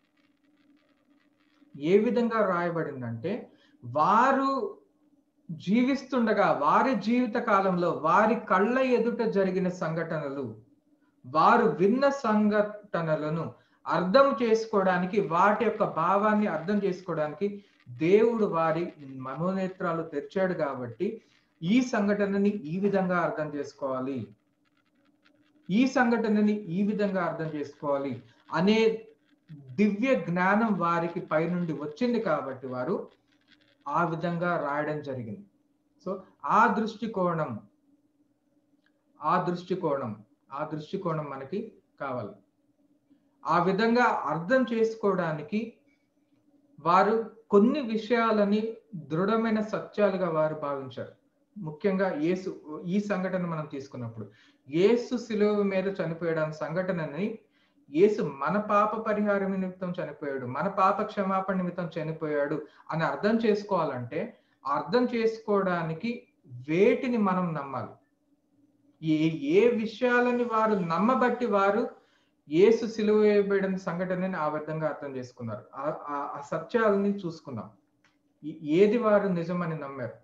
ఏ విధంగా రాయబడిందంటే వారు జీవిస్తుండగా వారి జీవిత కాలంలో వారి కళ్ళ ఎదుట జరిగిన సంఘటనలు వారు విన్న సంఘటనలను అర్థం చేసుకోవడానికి వాటి యొక్క భావాన్ని అర్థం చేసుకోవడానికి దేవుడు వారి మనోనేత్రాలు తెచ్చాడు కాబట్టి ఈ సంఘటనని ఈ విధంగా అర్థం చేసుకోవాలి ఈ సంఘటనని ఈ విధంగా అర్థం చేసుకోవాలి అనే దివ్య జ్ఞానం వారికి పైనుండి వచ్చింది కాబట్టి వారు ఆ విధంగా రాయడం జరిగింది సో ఆ దృష్టికోణం ఆ దృష్టికోణం ఆ దృష్టికోణం మనకి కావాలి ఆ విధంగా అర్థం చేసుకోవడానికి వారు కొన్ని విషయాలని దృఢమైన సత్యాలుగా వారు భావించారు ముఖ్యంగా యేసు ఈ సంఘటన మనం తీసుకున్నప్పుడు యేసు శిలువ మీద చనిపోయడానికి సంఘటనని యేసు మన పాప పరిహారం నిమిత్తం చనిపోయాడు మన పాప క్షమాపణ నిమిత్తం చనిపోయాడు అని అర్థం చేసుకోవాలంటే అర్థం చేసుకోవడానికి వేటిని మనం నమ్మాలి ఏ ఏ విషయాలని వారు నమ్మబట్టి వారు యేసు సిలువ వేయబడిన సంఘటనని ఆ విధంగా అర్థం చేసుకున్నారు ఆ- ఆ- ఆ సత్యాలని చూసుకున్నాం ఈ- ఏది వారు నిజమని నమ్మారు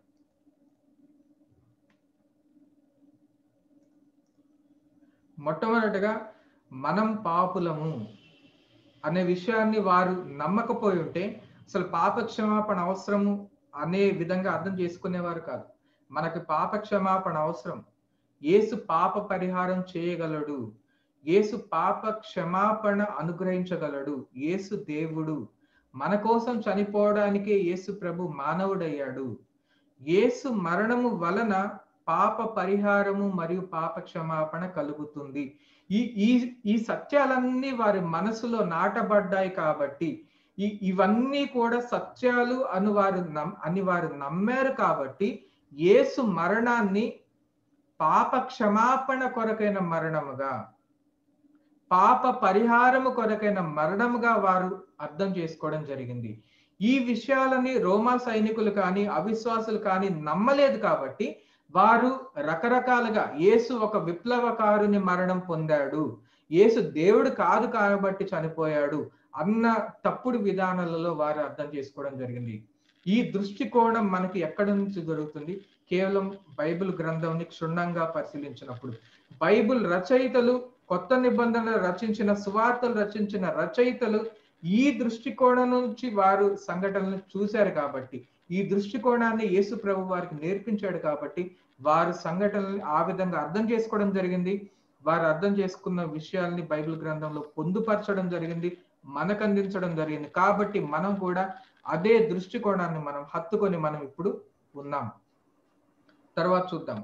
మొట్టమొదటిగా మనం పాపులము అనే విషయాన్ని వారు నమ్మకపోయి ఉంటే అసలు పాప క్షమాపణ అవసరము అనే విధంగా అర్థం చేసుకునేవారు కాదు మనకి పాప క్షమాపణ అవసరం యేసు పాప పరిహారం చేయగలడు యేసు పాప క్షమాపణ అనుగ్రహించగలడు యేసు దేవుడు మన కోసం చనిపోవడానికే యేసు ప్రభు మానవుడయ్యాడు యేసు మరణము వలన పాప పరిహారము మరియు పాప క్షమాపణ కలుగుతుంది ఈ ఈ ఈ సత్యాలన్నీ వారి మనసులో నాటబడ్డాయి కాబట్టి ఈ ఇవన్నీ కూడా సత్యాలు అని వారు నమ్ అని వారు నమ్మారు కాబట్టి యేసు మరణాన్ని పాప క్షమాపణ కొరకైన మరణముగా పాప పరిహారము కొరకైన మరణముగా వారు అర్థం చేసుకోవడం జరిగింది ఈ విషయాలని రోమా సైనికులు కానీ అవిశ్వాసులు కానీ నమ్మలేదు కాబట్టి వారు రకరకాలుగా యేసు ఒక విప్లవకారుని మరణం పొందాడు యేసు దేవుడు కాదు కాబట్టి చనిపోయాడు అన్న తప్పుడు విధానాలలో వారు అర్థం చేసుకోవడం జరిగింది ఈ దృష్టికోణం మనకి ఎక్కడి నుంచి దొరుకుతుంది కేవలం బైబిల్ గ్రంథంని క్షుణ్ణంగా పరిశీలించినప్పుడు బైబిల్ రచయితలు కొత్త నిబంధనలు రచించిన సువార్తలు రచించిన రచయితలు ఈ దృష్టికోణం నుంచి వారు సంఘటనలు చూశారు కాబట్టి ఈ దృష్టికోణాన్ని యేసు ప్రభు వారికి నేర్పించాడు కాబట్టి వారు సంఘటనల్ని ఆ విధంగా అర్థం చేసుకోవడం జరిగింది వారు అర్థం చేసుకున్న విషయాల్ని బైబిల్ గ్రంథంలో పొందుపరచడం జరిగింది మనకు అందించడం జరిగింది కాబట్టి మనం కూడా అదే దృష్టికోణాన్ని మనం హత్తుకొని మనం ఇప్పుడు ఉన్నాం తర్వాత చూద్దాం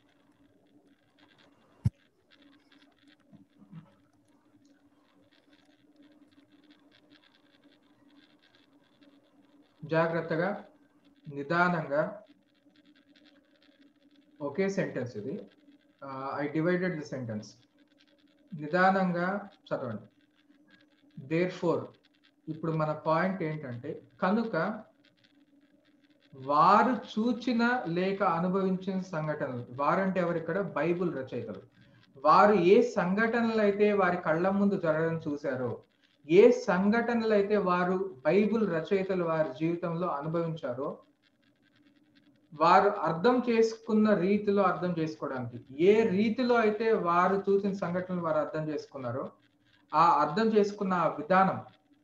జాగ్రత్తగా నిదానంగా ఒకే సెంటెన్స్ ఇది ఐ డివైడెడ్ ది సెంటెన్స్ నిదానంగా చదవండి దేర్ ఫోర్ ఇప్పుడు మన పాయింట్ ఏంటంటే కనుక వారు చూచిన లేక అనుభవించిన సంఘటనలు వారంటే ఎవరు ఇక్కడ బైబుల్ రచయితలు వారు ఏ సంఘటనలు అయితే వారి కళ్ళ ముందు జరగడం చూశారో ఏ సంఘటనలు అయితే వారు బైబుల్ రచయితలు వారి జీవితంలో అనుభవించారో వారు అర్థం చేసుకున్న రీతిలో అర్థం చేసుకోవడానికి ఏ రీతిలో అయితే వారు చూసిన సంఘటనలు వారు అర్థం చేసుకున్నారో ఆ అర్థం చేసుకున్న ఆ విధానం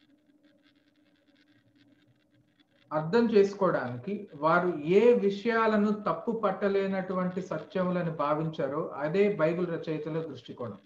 అర్థం చేసుకోవడానికి వారు ఏ విషయాలను తప్పు పట్టలేనటువంటి సత్యములను భావించారో అదే బైబిల్ రచయితల దృష్టికోణం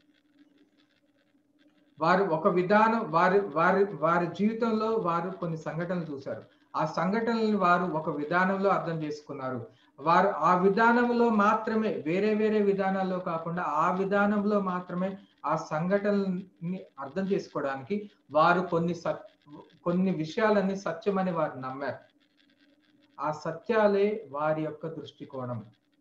వారు ఒక విధానం వారి వారి వారి జీవితంలో వారు కొన్ని సంఘటనలు చూశారు ఆ సంఘటనలను వారు ఒక విధానంలో అర్థం చేసుకున్నారు వారు ఆ విధానంలో మాత్రమే వేరే వేరే విధానాల్లో కాకుండా ఆ విధానంలో మాత్రమే ఆ సంఘటనని అర్థం చేసుకోవడానికి వారు కొన్ని సత్ కొన్ని విషయాలన్నీ సత్యమని వారు నమ్మారు ఆ సత్యాలే వారి యొక్క దృష్టికోణం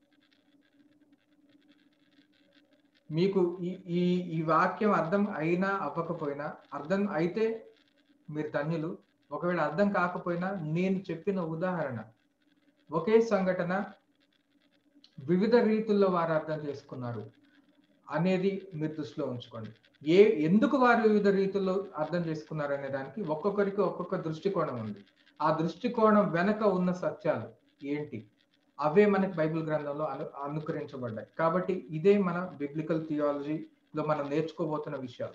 మీకు ఈ ఈ ఈ వాక్యం అర్థం అయినా అవ్వకపోయినా అర్థం అయితే మీరు ధన్యులు ఒకవేళ అర్థం కాకపోయినా నేను చెప్పిన ఉదాహరణ ఒకే సంఘటన వివిధ రీతుల్లో వారు అర్థం చేసుకున్నారు అనేది మీరు దృష్టిలో ఉంచుకోండి ఏ ఎందుకు వారు వివిధ రీతుల్లో అర్థం చేసుకున్నారు అనే దానికి ఒక్కొక్కరికి ఒక్కొక్క దృష్టికోణం ఉంది ఆ దృష్టికోణం వెనక ఉన్న సత్యాలు ఏంటి అవే మనకి బైబిల్ గ్రంథంలో అను అనుకరించబడ్డాయి కాబట్టి ఇదే మన బిబ్లికల్ థియాలజీలో మనం నేర్చుకోబోతున్న విషయాలు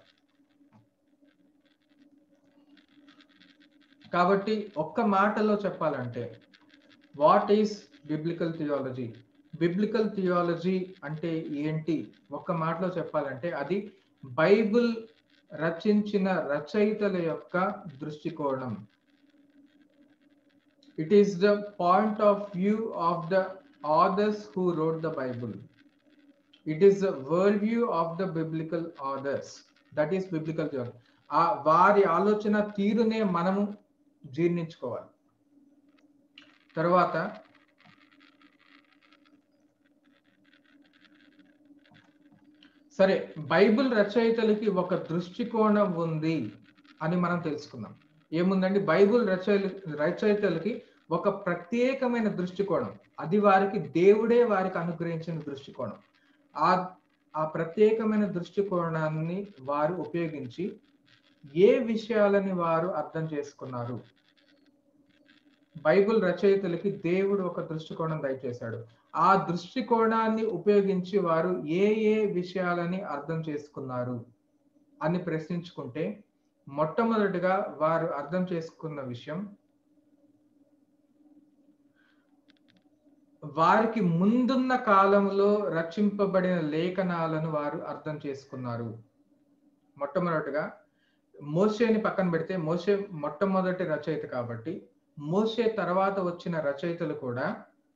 కాబట్టి ఒక్క మాటలో చెప్పాలంటే what is biblical theology biblical theology అంటే ఏంటి ఒక్క మాటలో చెప్పాలంటే అది బైబిల్ రచించిన రచయితల యొక్క దృష్టికోణం it is the point of view of the authors who wrote the Bible it is the world view of the biblical authors that is biblical theology ఆ వారి ఆలోచన తీరునే మనము జీర్ణించుకోవాలి తర్వాత సరే బైబిల్ రచయితలకి ఒక దృష్టికోణం ఉంది అని మనం తెలుసుకుందాం ఏముందండి బైబిల్ రచయిత రచయితలకి ఒక ప్రత్యేకమైన దృష్టికోణం అది వారికి దేవుడే వారికి అనుగ్రహించిన దృష్టికోణం ఆ ఆ ప్రత్యేకమైన దృష్టికోణాన్ని వారు ఉపయోగించి ఏ విషయాలని వారు అర్థం చేసుకున్నారు బైబిల్ రచయితలకి దేవుడు ఒక దృష్టికోణం దయచేశాడు ఆ దృష్టికోణాన్ని ఉపయోగించి వారు ఏ ఏ విషయాలని అర్థం చేసుకున్నారు అని ప్రశ్నించుకుంటే మొట్టమొదటిగా వారు అర్థం చేసుకున్న విషయం వారికి ముందున్న కాలంలో రచింపబడిన లేఖనాలను వారు అర్థం చేసుకున్నారు మొట్టమొదటిగా మోషేని పక్కన పెడితే మోషే మొట్టమొదటి రచయిత కాబట్టి మోషే తర్వాత వచ్చిన రచయితలు కూడా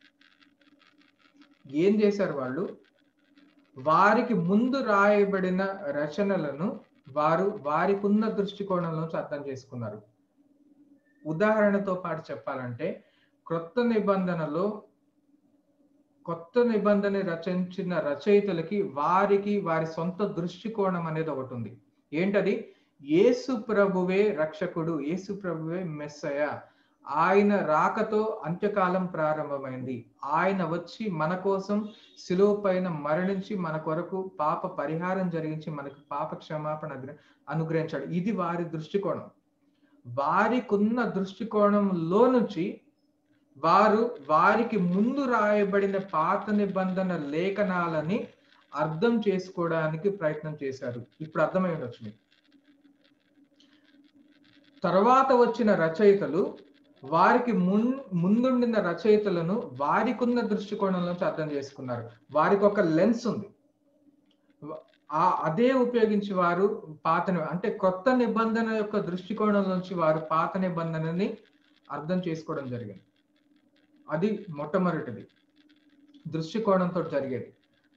ఏం చేశారు వాళ్ళు వారికి ముందు రాయబడిన రచనలను వారు వారికి ఉన్న దృష్టికోణం నుంచి అర్థం చేసుకున్నారు ఉదాహరణతో పాటు చెప్పాలంటే క్రొత్త నిబంధనలో కొత్త నిబంధన రచించిన రచయితలకి వారికి వారి సొంత దృష్టికోణం అనేది ఒకటి ఉంది ఏంటది యేసు ప్రభువే రక్షకుడు యేసు ప్రభువే మెస్సయ ఆయన రాకతో అంత్యకాలం ప్రారంభమైంది ఆయన వచ్చి మన కోసం శిలువ పైన మరణించి మన కొరకు పాప పరిహారం జరిగించి మనకు పాప క్షమాపణ అనుగ్రహించాడు ఇది వారి దృష్టికోణం వారికున్న దృష్టికోణంలో నుంచి వారు వారికి ముందు రాయబడిన పాత నిబంధన లేఖనాలని అర్థం చేసుకోవడానికి ప్రయత్నం చేశారు ఇప్పుడు అర్థమై ఉండొచ్చు మీకు తర్వాత వచ్చిన రచయితలు వారికి మున్ ముందుండిన రచయితలను వారికున్న దృష్టికోణం నుంచి అర్థం చేసుకున్నారు వారికి ఒక లెన్స్ ఉంది ఆ అదే ఉపయోగించి వారు పాత అంటే కొత్త నిబంధన యొక్క దృష్టికోణం నుంచి వారు పాత నిబంధనని అర్థం చేసుకోవడం జరిగింది అది మొట్టమొదటిది దృష్టికోణంతో జరిగేది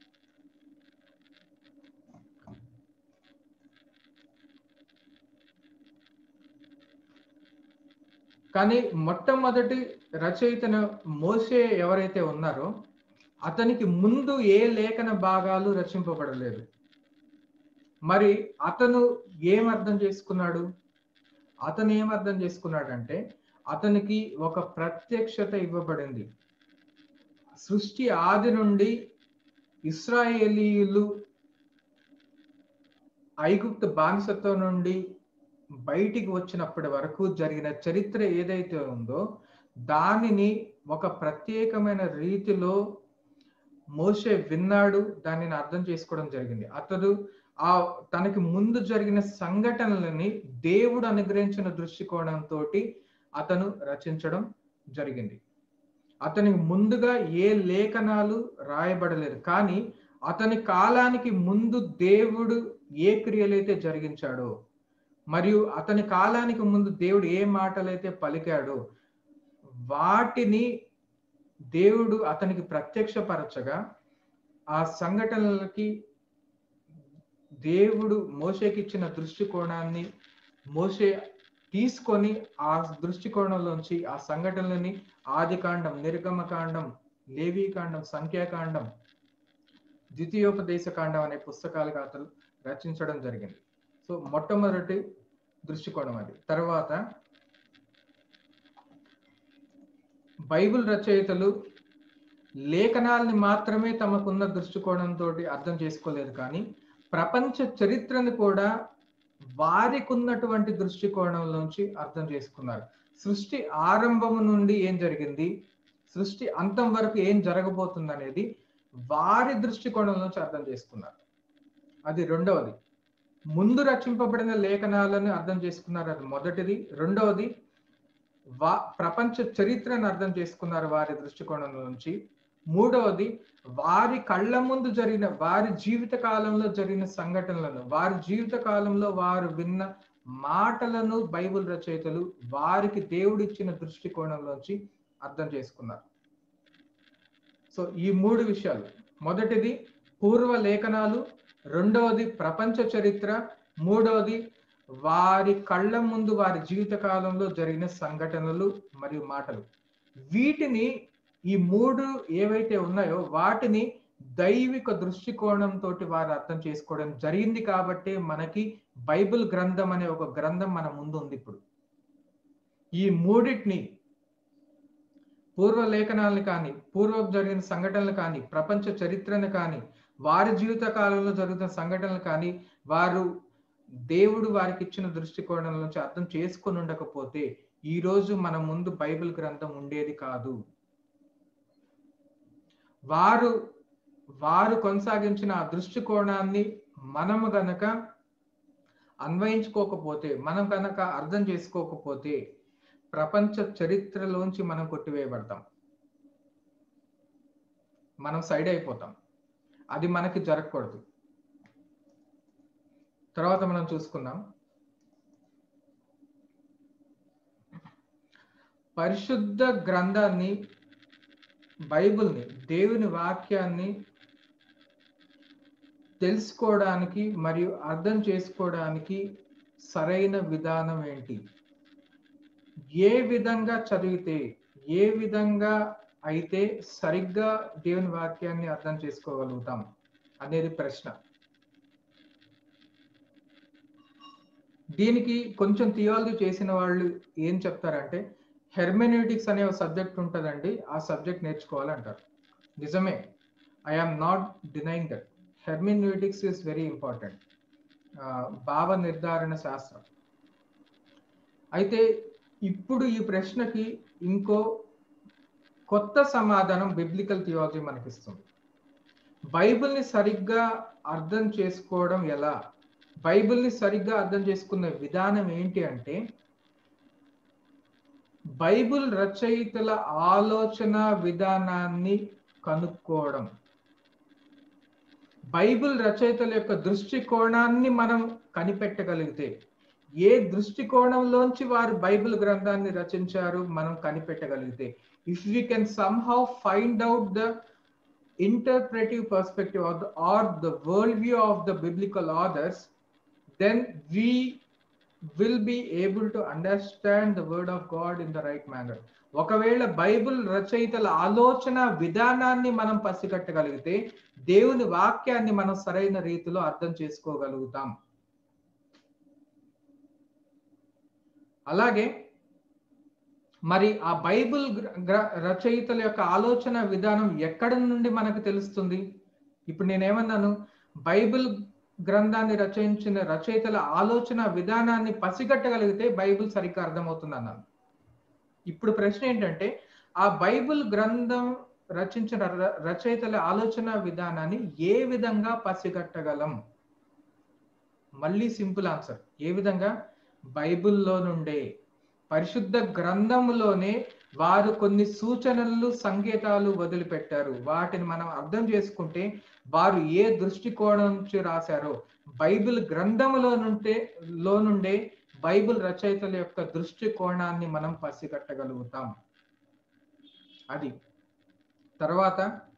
కానీ మొట్టమొదటి రచయితను మోసే ఎవరైతే ఉన్నారో అతనికి ముందు ఏ లేఖన భాగాలు రచింపబడలేదు మరి అతను ఏం అర్థం చేసుకున్నాడు అతను ఏం అర్థం చేసుకున్నాడంటే అతనికి ఒక ప్రత్యక్షత ఇవ్వబడింది సృష్టి ఆది నుండి ఇస్రాయేలీలు ఐగుప్త బానిసత్వం నుండి బయటికి వచ్చినప్పటి వరకు జరిగిన చరిత్ర ఏదైతే ఉందో దానిని ఒక ప్రత్యేకమైన రీతిలో మోసే విన్నాడు దానిని అర్థం చేసుకోవడం జరిగింది అతడు ఆ తనకి ముందు జరిగిన సంఘటనలని దేవుడు అనుగ్రహించిన దృష్టికోణంతో అతను రచించడం జరిగింది అతనికి ముందుగా ఏ లేఖనాలు రాయబడలేదు కానీ అతని కాలానికి ముందు దేవుడు ఏ క్రియలైతే జరిగించాడో మరియు అతని కాలానికి ముందు దేవుడు ఏ మాటలైతే పలికాడో వాటిని దేవుడు అతనికి ప్రత్యక్షపరచగా ఆ సంఘటనలకి దేవుడు మోసేకి ఇచ్చిన దృష్టికోణాన్ని మోసే తీసుకొని ఆ దృష్టికోణంలోంచి ఆ సంఘటనలని ఆదికాండం నిర్గమకాండం లేవీకాండం సంఖ్యాకాండం ద్వితీయోపదేశ కాండం అనే పుస్తకాలుగా అతను రచించడం జరిగింది సో మొట్టమొదటి దృష్టికోణం అది తర్వాత బైబిల్ రచయితలు లేఖనాల్ని మాత్రమే తమకున్న దృష్టికోణంతో అర్థం చేసుకోలేదు కానీ ప్రపంచ చరిత్రను కూడా వారికి ఉన్నటువంటి దృష్టికోణం నుంచి అర్థం చేసుకున్నారు సృష్టి ఆరంభము నుండి ఏం జరిగింది సృష్టి అంతం వరకు ఏం జరగబోతుంది అనేది వారి దృష్టికోణం నుంచి అర్థం చేసుకున్నారు అది రెండవది ముందు రచింపబడిన లేఖనాలను అర్థం చేసుకున్నారు అది మొదటిది రెండవది వా ప్రపంచ చరిత్రను అర్థం చేసుకున్నారు వారి దృష్టికోణం నుంచి మూడవది వారి కళ్ళ ముందు జరిగిన వారి జీవిత కాలంలో జరిగిన సంఘటనలను వారి జీవిత కాలంలో వారు విన్న మాటలను బైబిల్ రచయితలు వారికి దేవుడిచ్చిన దృష్టికోణంలోంచి అర్థం చేసుకున్నారు సో ఈ మూడు విషయాలు మొదటిది పూర్వ లేఖనాలు రెండవది ప్రపంచ చరిత్ర మూడవది వారి కళ్ళ ముందు వారి జీవిత కాలంలో జరిగిన సంఘటనలు మరియు మాటలు వీటిని ఈ మూడు ఏవైతే ఉన్నాయో వాటిని దైవిక దృష్టికోణంతో వారు అర్థం చేసుకోవడం జరిగింది కాబట్టి మనకి బైబిల్ గ్రంథం అనే ఒక గ్రంథం మన ముందు ఉంది ఇప్పుడు ఈ మూడింటిని పూర్వ లేఖనాలను కానీ పూర్వం జరిగిన సంఘటనలు కానీ ప్రపంచ చరిత్రను కానీ వారి జీవిత కాలంలో జరుగుతున్న సంఘటనలు కానీ వారు దేవుడు వారికి ఇచ్చిన దృష్టికోణం నుంచి అర్థం చేసుకొని ఉండకపోతే ఈ రోజు మన ముందు బైబిల్ గ్రంథం ఉండేది కాదు వారు వారు కొనసాగించిన ఆ దృష్టికోణాన్ని మనము గనక అన్వయించుకోకపోతే మనం కనుక అర్థం చేసుకోకపోతే ప్రపంచ చరిత్రలోంచి మనం కొట్టివేయబడతాం మనం సైడ్ అయిపోతాం అది మనకి జరగకూడదు తర్వాత మనం చూసుకుందాం పరిశుద్ధ గ్రంథాన్ని బైబిల్ని దేవుని వాక్యాన్ని తెలుసుకోవడానికి మరియు అర్థం చేసుకోవడానికి సరైన విధానం ఏంటి ఏ విధంగా చదివితే ఏ విధంగా అయితే సరిగ్గా దేవుని వాక్యాన్ని అర్థం చేసుకోగలుగుతాం అనేది ప్రశ్న దీనికి కొంచెం థియాలజీ చేసిన వాళ్ళు ఏం చెప్తారంటే హెర్మెన్యూటిక్స్ అనే ఒక సబ్జెక్ట్ ఉంటుందండి ఆ సబ్జెక్ట్ నేర్చుకోవాలంటారు నిజమే I am not denying that hermeneutics is very important భావ నిర్ధారణ శాస్త్రం అయితే ఇప్పుడు ఈ ప్రశ్నకి ఇంకో కొత్త సమాధానం బిబ్లికల్ థియాలజీ మనకిస్తుంది బైబిల్ని సరిగ్గా అర్థం చేసుకోవడం ఎలా బైబిల్ని సరిగ్గా అర్థం చేసుకున్న విధానం ఏంటి అంటే బైబిల్ రచయితల ఆలోచన విధానాన్ని కనుక్కోవడం బైబిల్ రచయితల యొక్క దృష్టికోణాన్ని మనం కనిపెట్టగలిగితే ఏ దృష్టికోణంలోంచి వారు బైబిల్ గ్రంథాన్ని రచించారు మనం కనిపెట్టగలిగితే if we can somehow find out the interpretive perspective or the, or the worldview of the biblical authors, then we will be able to understand the word of God in the right manner. ఒకవేళ Bible రచయితల ఆలోచన విధానాన్ని మనం పసిగట్టగలిగితే దేవుని వాక్యాన్ని మనం సరైన రీతిలో అర్థం చేసుకోగలుగుతాం అలాగే మరి ఆ బైబిల్ రచయితల యొక్క ఆలోచన విధానం ఎక్కడి నుండి మనకు తెలుస్తుంది ఇప్పుడు నేనేమన్నాను బైబిల్ గ్రంథాన్ని రచయించిన రచయితల ఆలోచన విధానాన్ని పసిగట్టగలిగితే బైబిల్ సరిగ్గా అర్థమవుతుంది అన్నాను ఇప్పుడు ప్రశ్న ఏంటంటే ఆ బైబిల్ గ్రంథం రచించిన రచయితల ఆలోచన విధానాన్ని ఏ విధంగా పసిగట్టగలం మళ్ళీ సింపుల్ ఆన్సర్ ఏ విధంగా బైబిల్లో నుండే పరిశుద్ధ గ్రంథంలోనే వారు కొన్ని సూచనలు సంకేతాలు వదిలిపెట్టారు వాటిని మనం అర్థం చేసుకుంటే వారు ఏ దృష్టికోణం నుంచి రాశారో బైబిల్ గ్రంథములో నుండే లో నుండే బైబిల్ రచయితల యొక్క దృష్టికోణాన్ని మనం పసిగట్టగలుగుతాం అది తర్వాత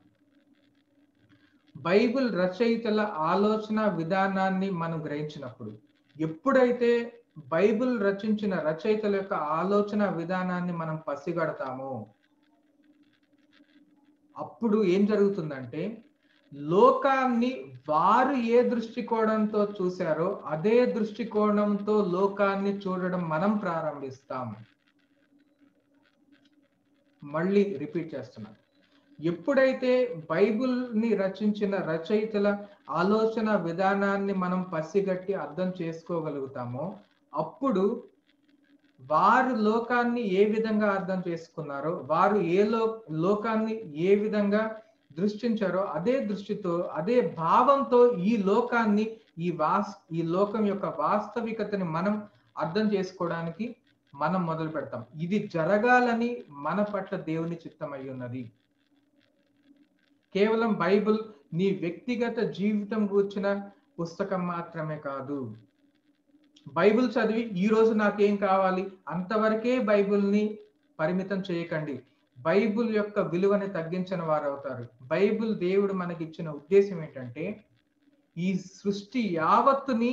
బైబిల్ రచయితల ఆలోచన విధానాన్ని మనం గ్రహించినప్పుడు ఎప్పుడైతే బైబిల్ రచించిన రచయితల యొక్క ఆలోచన విధానాన్ని మనం పసిగడతామో అప్పుడు ఏం జరుగుతుందంటే లోకాన్ని వారు ఏ దృష్టికోణంతో చూశారో అదే దృష్టికోణంతో లోకాన్ని చూడడం మనం ప్రారంభిస్తాం మళ్ళీ రిపీట్ చేస్తున్నాం ఎప్పుడైతే బైబిల్ని రచించిన రచయితల ఆలోచన విధానాన్ని మనం పసిగట్టి అర్థం చేసుకోగలుగుతామో అప్పుడు వారు లోకాన్ని ఏ విధంగా అర్థం చేసుకున్నారో వారు ఏ లో లోకాన్ని ఏ విధంగా దృష్టించారో అదే దృష్టితో అదే భావంతో ఈ లోకాన్ని ఈ వాస్ ఈ లోకం యొక్క వాస్తవికతని మనం అర్థం చేసుకోవడానికి మనం మొదలు పెడతాం ఇది జరగాలని మన పట్ల దేవుని చిత్తమై ఉన్నది కేవలం బైబిల్ నీ వ్యక్తిగత జీవితం కూర్చిన పుస్తకం మాత్రమే కాదు బైబిల్ చదివి ఈ రోజు నాకేం కావాలి అంతవరకే బైబిల్ని పరిమితం చేయకండి బైబిల్ యొక్క విలువని తగ్గించిన వారు అవుతారు బైబిల్ దేవుడు మనకి ఇచ్చిన ఉద్దేశం ఏంటంటే ఈ సృష్టి యావత్తుని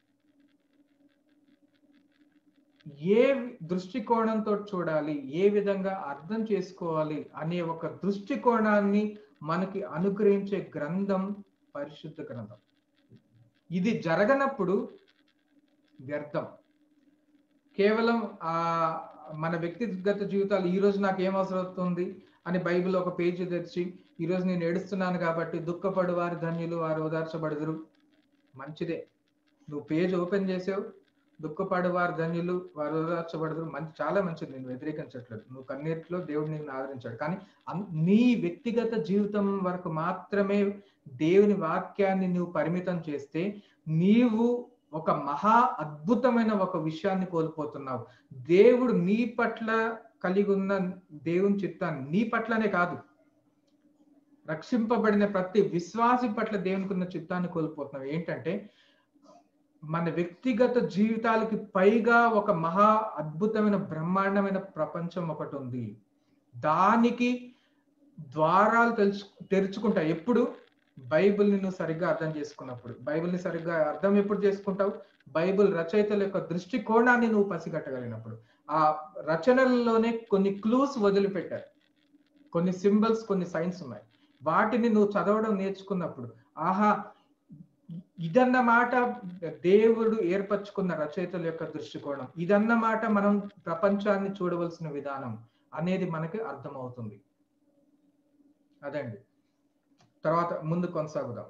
ఏ దృష్టికోణంతో చూడాలి ఏ విధంగా అర్థం చేసుకోవాలి అనే ఒక దృష్టికోణాన్ని మనకి అనుగ్రహించే గ్రంథం పరిశుద్ధ గ్రంథం ఇది జరగనప్పుడు వ్యర్థం కేవలం ఆ మన వ్యక్తిగత జీవితాలు ఈ రోజు నాకు ఏం అవసరం అవుతుంది అని బైబిల్ ఒక పేజీ తెరిచి ఈ రోజు నేను ఏడుస్తున్నాను కాబట్టి దుఃఖపడు వారి ధన్యులు వారు ఓదార్చబడుదురు మంచిదే నువ్వు పేజ్ ఓపెన్ చేసావు దుఃఖపడు వారి ధన్యులు వారు ఓదార్చబడుదురు మంచి చాలా మంచిది నేను వ్యతిరేకించట్లేదు నువ్వు కన్నీటిలో దేవుడు నిన్ను ఆదరించాడు కానీ అన్- నీ వ్యక్తిగత జీవితం వరకు మాత్రమే దేవుని వాక్యాన్ని నువ్వు పరిమితం చేస్తే నీవు ఒక మహా అద్భుతమైన ఒక విషయాన్ని కోల్పోతున్నావు దేవుడు నీ పట్ల కలిగి ఉన్న దేవుని చిత్తాన్ని నీ పట్లనే కాదు రక్షింపబడిన ప్రతి విశ్వాసి పట్ల దేవునికి ఉన్న చిత్తాన్ని కోల్పోతున్నావు ఏంటంటే మన వ్యక్తిగత జీవితాలకి పైగా ఒక మహా అద్భుతమైన బ్రహ్మాండమైన ప్రపంచం ఒకటి ఉంది దానికి ద్వారాలు తెలుసు తెరుచుకుంటాయి ఎప్పుడు బైబిల్ని నువ్వు సరిగ్గా అర్థం చేసుకున్నప్పుడు బైబిల్ని సరిగ్గా అర్థం ఎప్పుడు చేసుకుంటావు బైబిల్ రచయితల యొక్క దృష్టికోణాన్ని నువ్వు పసిగట్టగలిగినప్పుడు ఆ రచనల్లోనే కొన్ని క్లూస్ వదిలిపెట్టారు కొన్ని సింబల్స్ కొన్ని సైన్స్ ఉన్నాయి వాటిని నువ్వు చదవడం నేర్చుకున్నప్పుడు ఆహా ఇదన్నమాట దేవుడు ఏర్పరచుకున్న రచయితల యొక్క దృష్టికోణం ఇదన్నమాట మనం ప్రపంచాన్ని చూడవలసిన విధానం అనేది మనకి అర్థమవుతుంది అదండి తర్వాత ముందు కొనసాగుదాం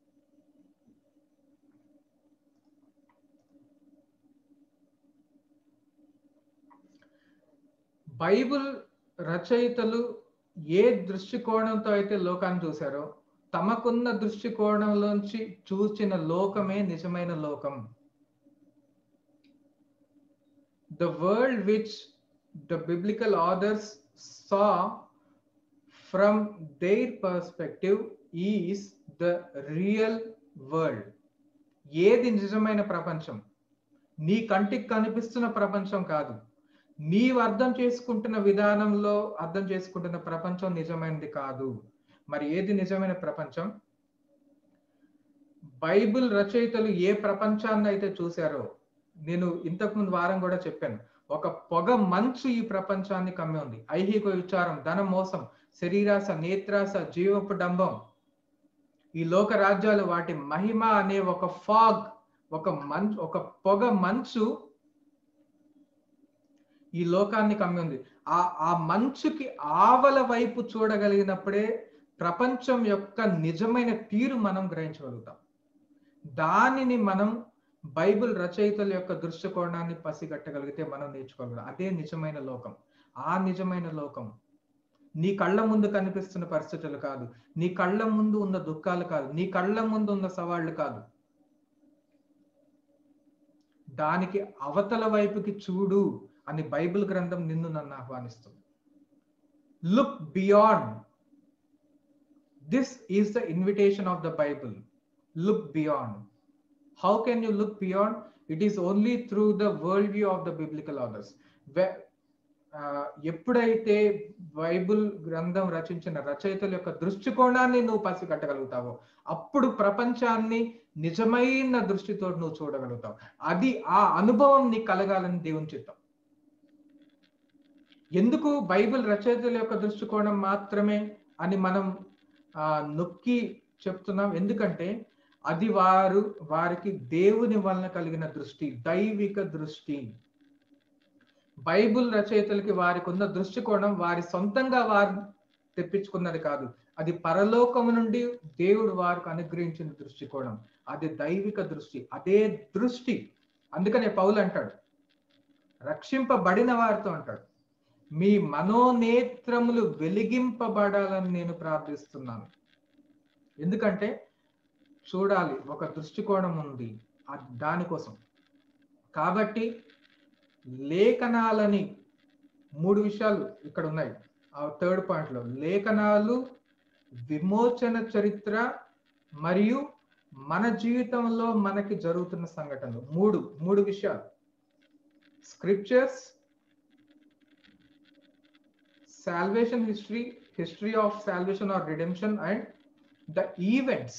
బైబిల్ రచయితలు ఏ దృష్టికోణంతో అయితే లోకాన్ని చూశారో తమకున్న దృష్టికోణంలోంచి చూసిన లోకమే నిజమైన లోకం the world which the biblical authors saw from their perspective is the real world ఏది నిజమైన ప్రపంచం నీ కంటికి కనిపిస్తున్న ప్రపంచం కాదు నీవు అర్థం చేసుకుంటున్న విధానంలో అర్థం చేసుకుంటున్న ప్రపంచం నిజమైనది కాదు మరి ఏది నిజమైన ప్రపంచం బైబిల్ రచయితలు ఏ ప్రపంచాన్ని అయితే చూశారో నేను ఇంతకు ముందు వారం కూడా చెప్పాను ఒక పొగ మంచు ఈ ప్రపంచాన్ని కమ్మి ఉంది ఐహిక విచారం ధన మోసం శరీరాస నేత్రాస జీవపు డంబం ఈ లోక రాజ్యాలు వాటి మహిమ అనే ఒక ఫాగ్ ఒక మంచు ఒక పొగ మంచు ఈ లోకాన్ని కమ్మి ఉంది ఆ ఆ మంచుకి ఆవల వైపు చూడగలిగినప్పుడే ప్రపంచం యొక్క నిజమైన తీరు మనం గ్రహించగలుగుతాం దానిని మనం బైబిల్ రచయితల యొక్క దృష్టికోణాన్ని పసిగట్టగలిగితే మనం నేర్చుకోగలం అదే నిజమైన లోకం ఆ నిజమైన లోకం నీ కళ్ళ ముందు కనిపిస్తున్న పరిస్థితులు కాదు నీ కళ్ళ ముందు ఉన్న దుఃఖాలు కాదు నీ కళ్ళ ముందు ఉన్న సవాళ్లు కాదు దానికి అవతల వైపుకి చూడు అని బైబిల్ గ్రంథం నిన్ను నన్ను ఆహ్వానిస్తుంది look beyond this is the invitation of the Bible look beyond how can you look beyond it is only through the world view of the biblical authors ఎప్పుడైతే బైబిల్ గ్రంథం రచించిన రచయితల యొక్క దృష్టికోణాన్ని నువ్వు పసిగట్టగలుగుతావో అప్పుడు ప్రపంచాన్ని నిజమైన దృష్టితో నువ్వు చూడగలుగుతావు అది ఆ అనుభవం నీకు కలగాలని దేవుని చిత్తం ఎందుకు బైబిల్ రచయితల యొక్క దృష్టికోణం మాత్రమే అని మనం ఆ నొక్కి చెప్తున్నాం ఎందుకంటే అది వారు వారికి దేవుని వలన కలిగిన దృష్టి దైవిక దృష్టి బైబిల్ రచయితలకి వారికి ఉన్న దృష్టికోణం వారి సొంతంగా వారు తెప్పించుకున్నది కాదు అది పరలోకము నుండి దేవుడు వారికి అనుగ్రహించిన దృష్టికోణం అది దైవిక దృష్టి అదే దృష్టి అందుకనే పౌలు అంటాడు రక్షింపబడిన వారితో అంటాడు మీ మనోనేత్రములు వెలిగింపబడాలని నేను ప్రార్థిస్తున్నాను ఎందుకంటే చూడాలి ఒక దృష్టికోణం ఉంది అది దానికోసం కాబట్టి లేఖనాలని మూడు విషయాలు ఇక్కడ ఉన్నాయి ఆ థర్డ్ పాయింట్ లో లేఖనాలు విమోచన చరిత్ర మరియు మన జీవితంలో మనకి జరుగుతున్న సంఘటనలు మూడు మూడు విషయాలు scriptures salvation history history of salvation or redemption and the events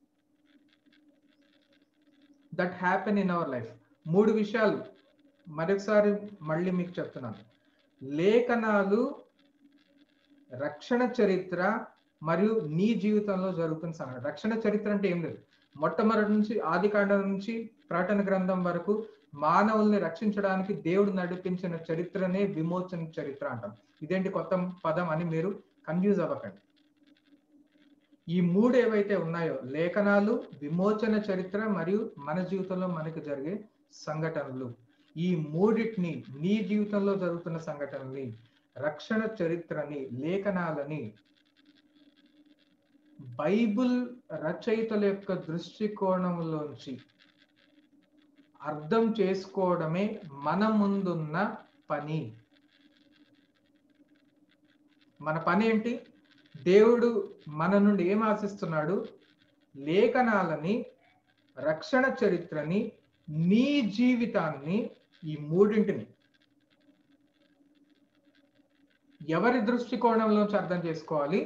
that happen in our life మూడు విషయాలు మరొకసారి మళ్ళీ మీకు చెప్తున్నాను లేఖనాలు రక్షణ చరిత్ర మరియు నీ జీవితంలో జరుగుతున్న సంఘటన రక్షణ చరిత్ర అంటే ఏం లేదు మొట్టమొదటి నుంచి ఆది కాండం నుంచి ప్రకటన గ్రంథం వరకు మానవుల్ని రక్షించడానికి దేవుడు నడిపించిన చరిత్రనే విమోచన చరిత్ర అంటాం ఇదేంటి కొత్త పదం అని మీరు కన్ఫ్యూజ్ అవ్వకండి ఈ మూడు ఏవైతే ఉన్నాయో లేఖనాలు విమోచన చరిత్ర మరియు మన జీవితంలో మనకి జరిగే సంఘటనలు ఈ మూడిటిని నీ జీవితంలో జరుగుతున్న సంఘటనల్ని రక్షణ చరిత్రని లేఖనాలని బైబుల్ రచయితల యొక్క దృష్టికోణంలోంచి అర్థం చేసుకోవడమే మన ముందున్న పని మన పని ఏంటి దేవుడు మన నుండి ఏం ఆశిస్తున్నాడు లేఖనాలని రక్షణ చరిత్రని నీ జీవితాన్ని ఈ మూడింటిని ఎవరి దృష్టికోణంలోంచి అర్థం చేసుకోవాలి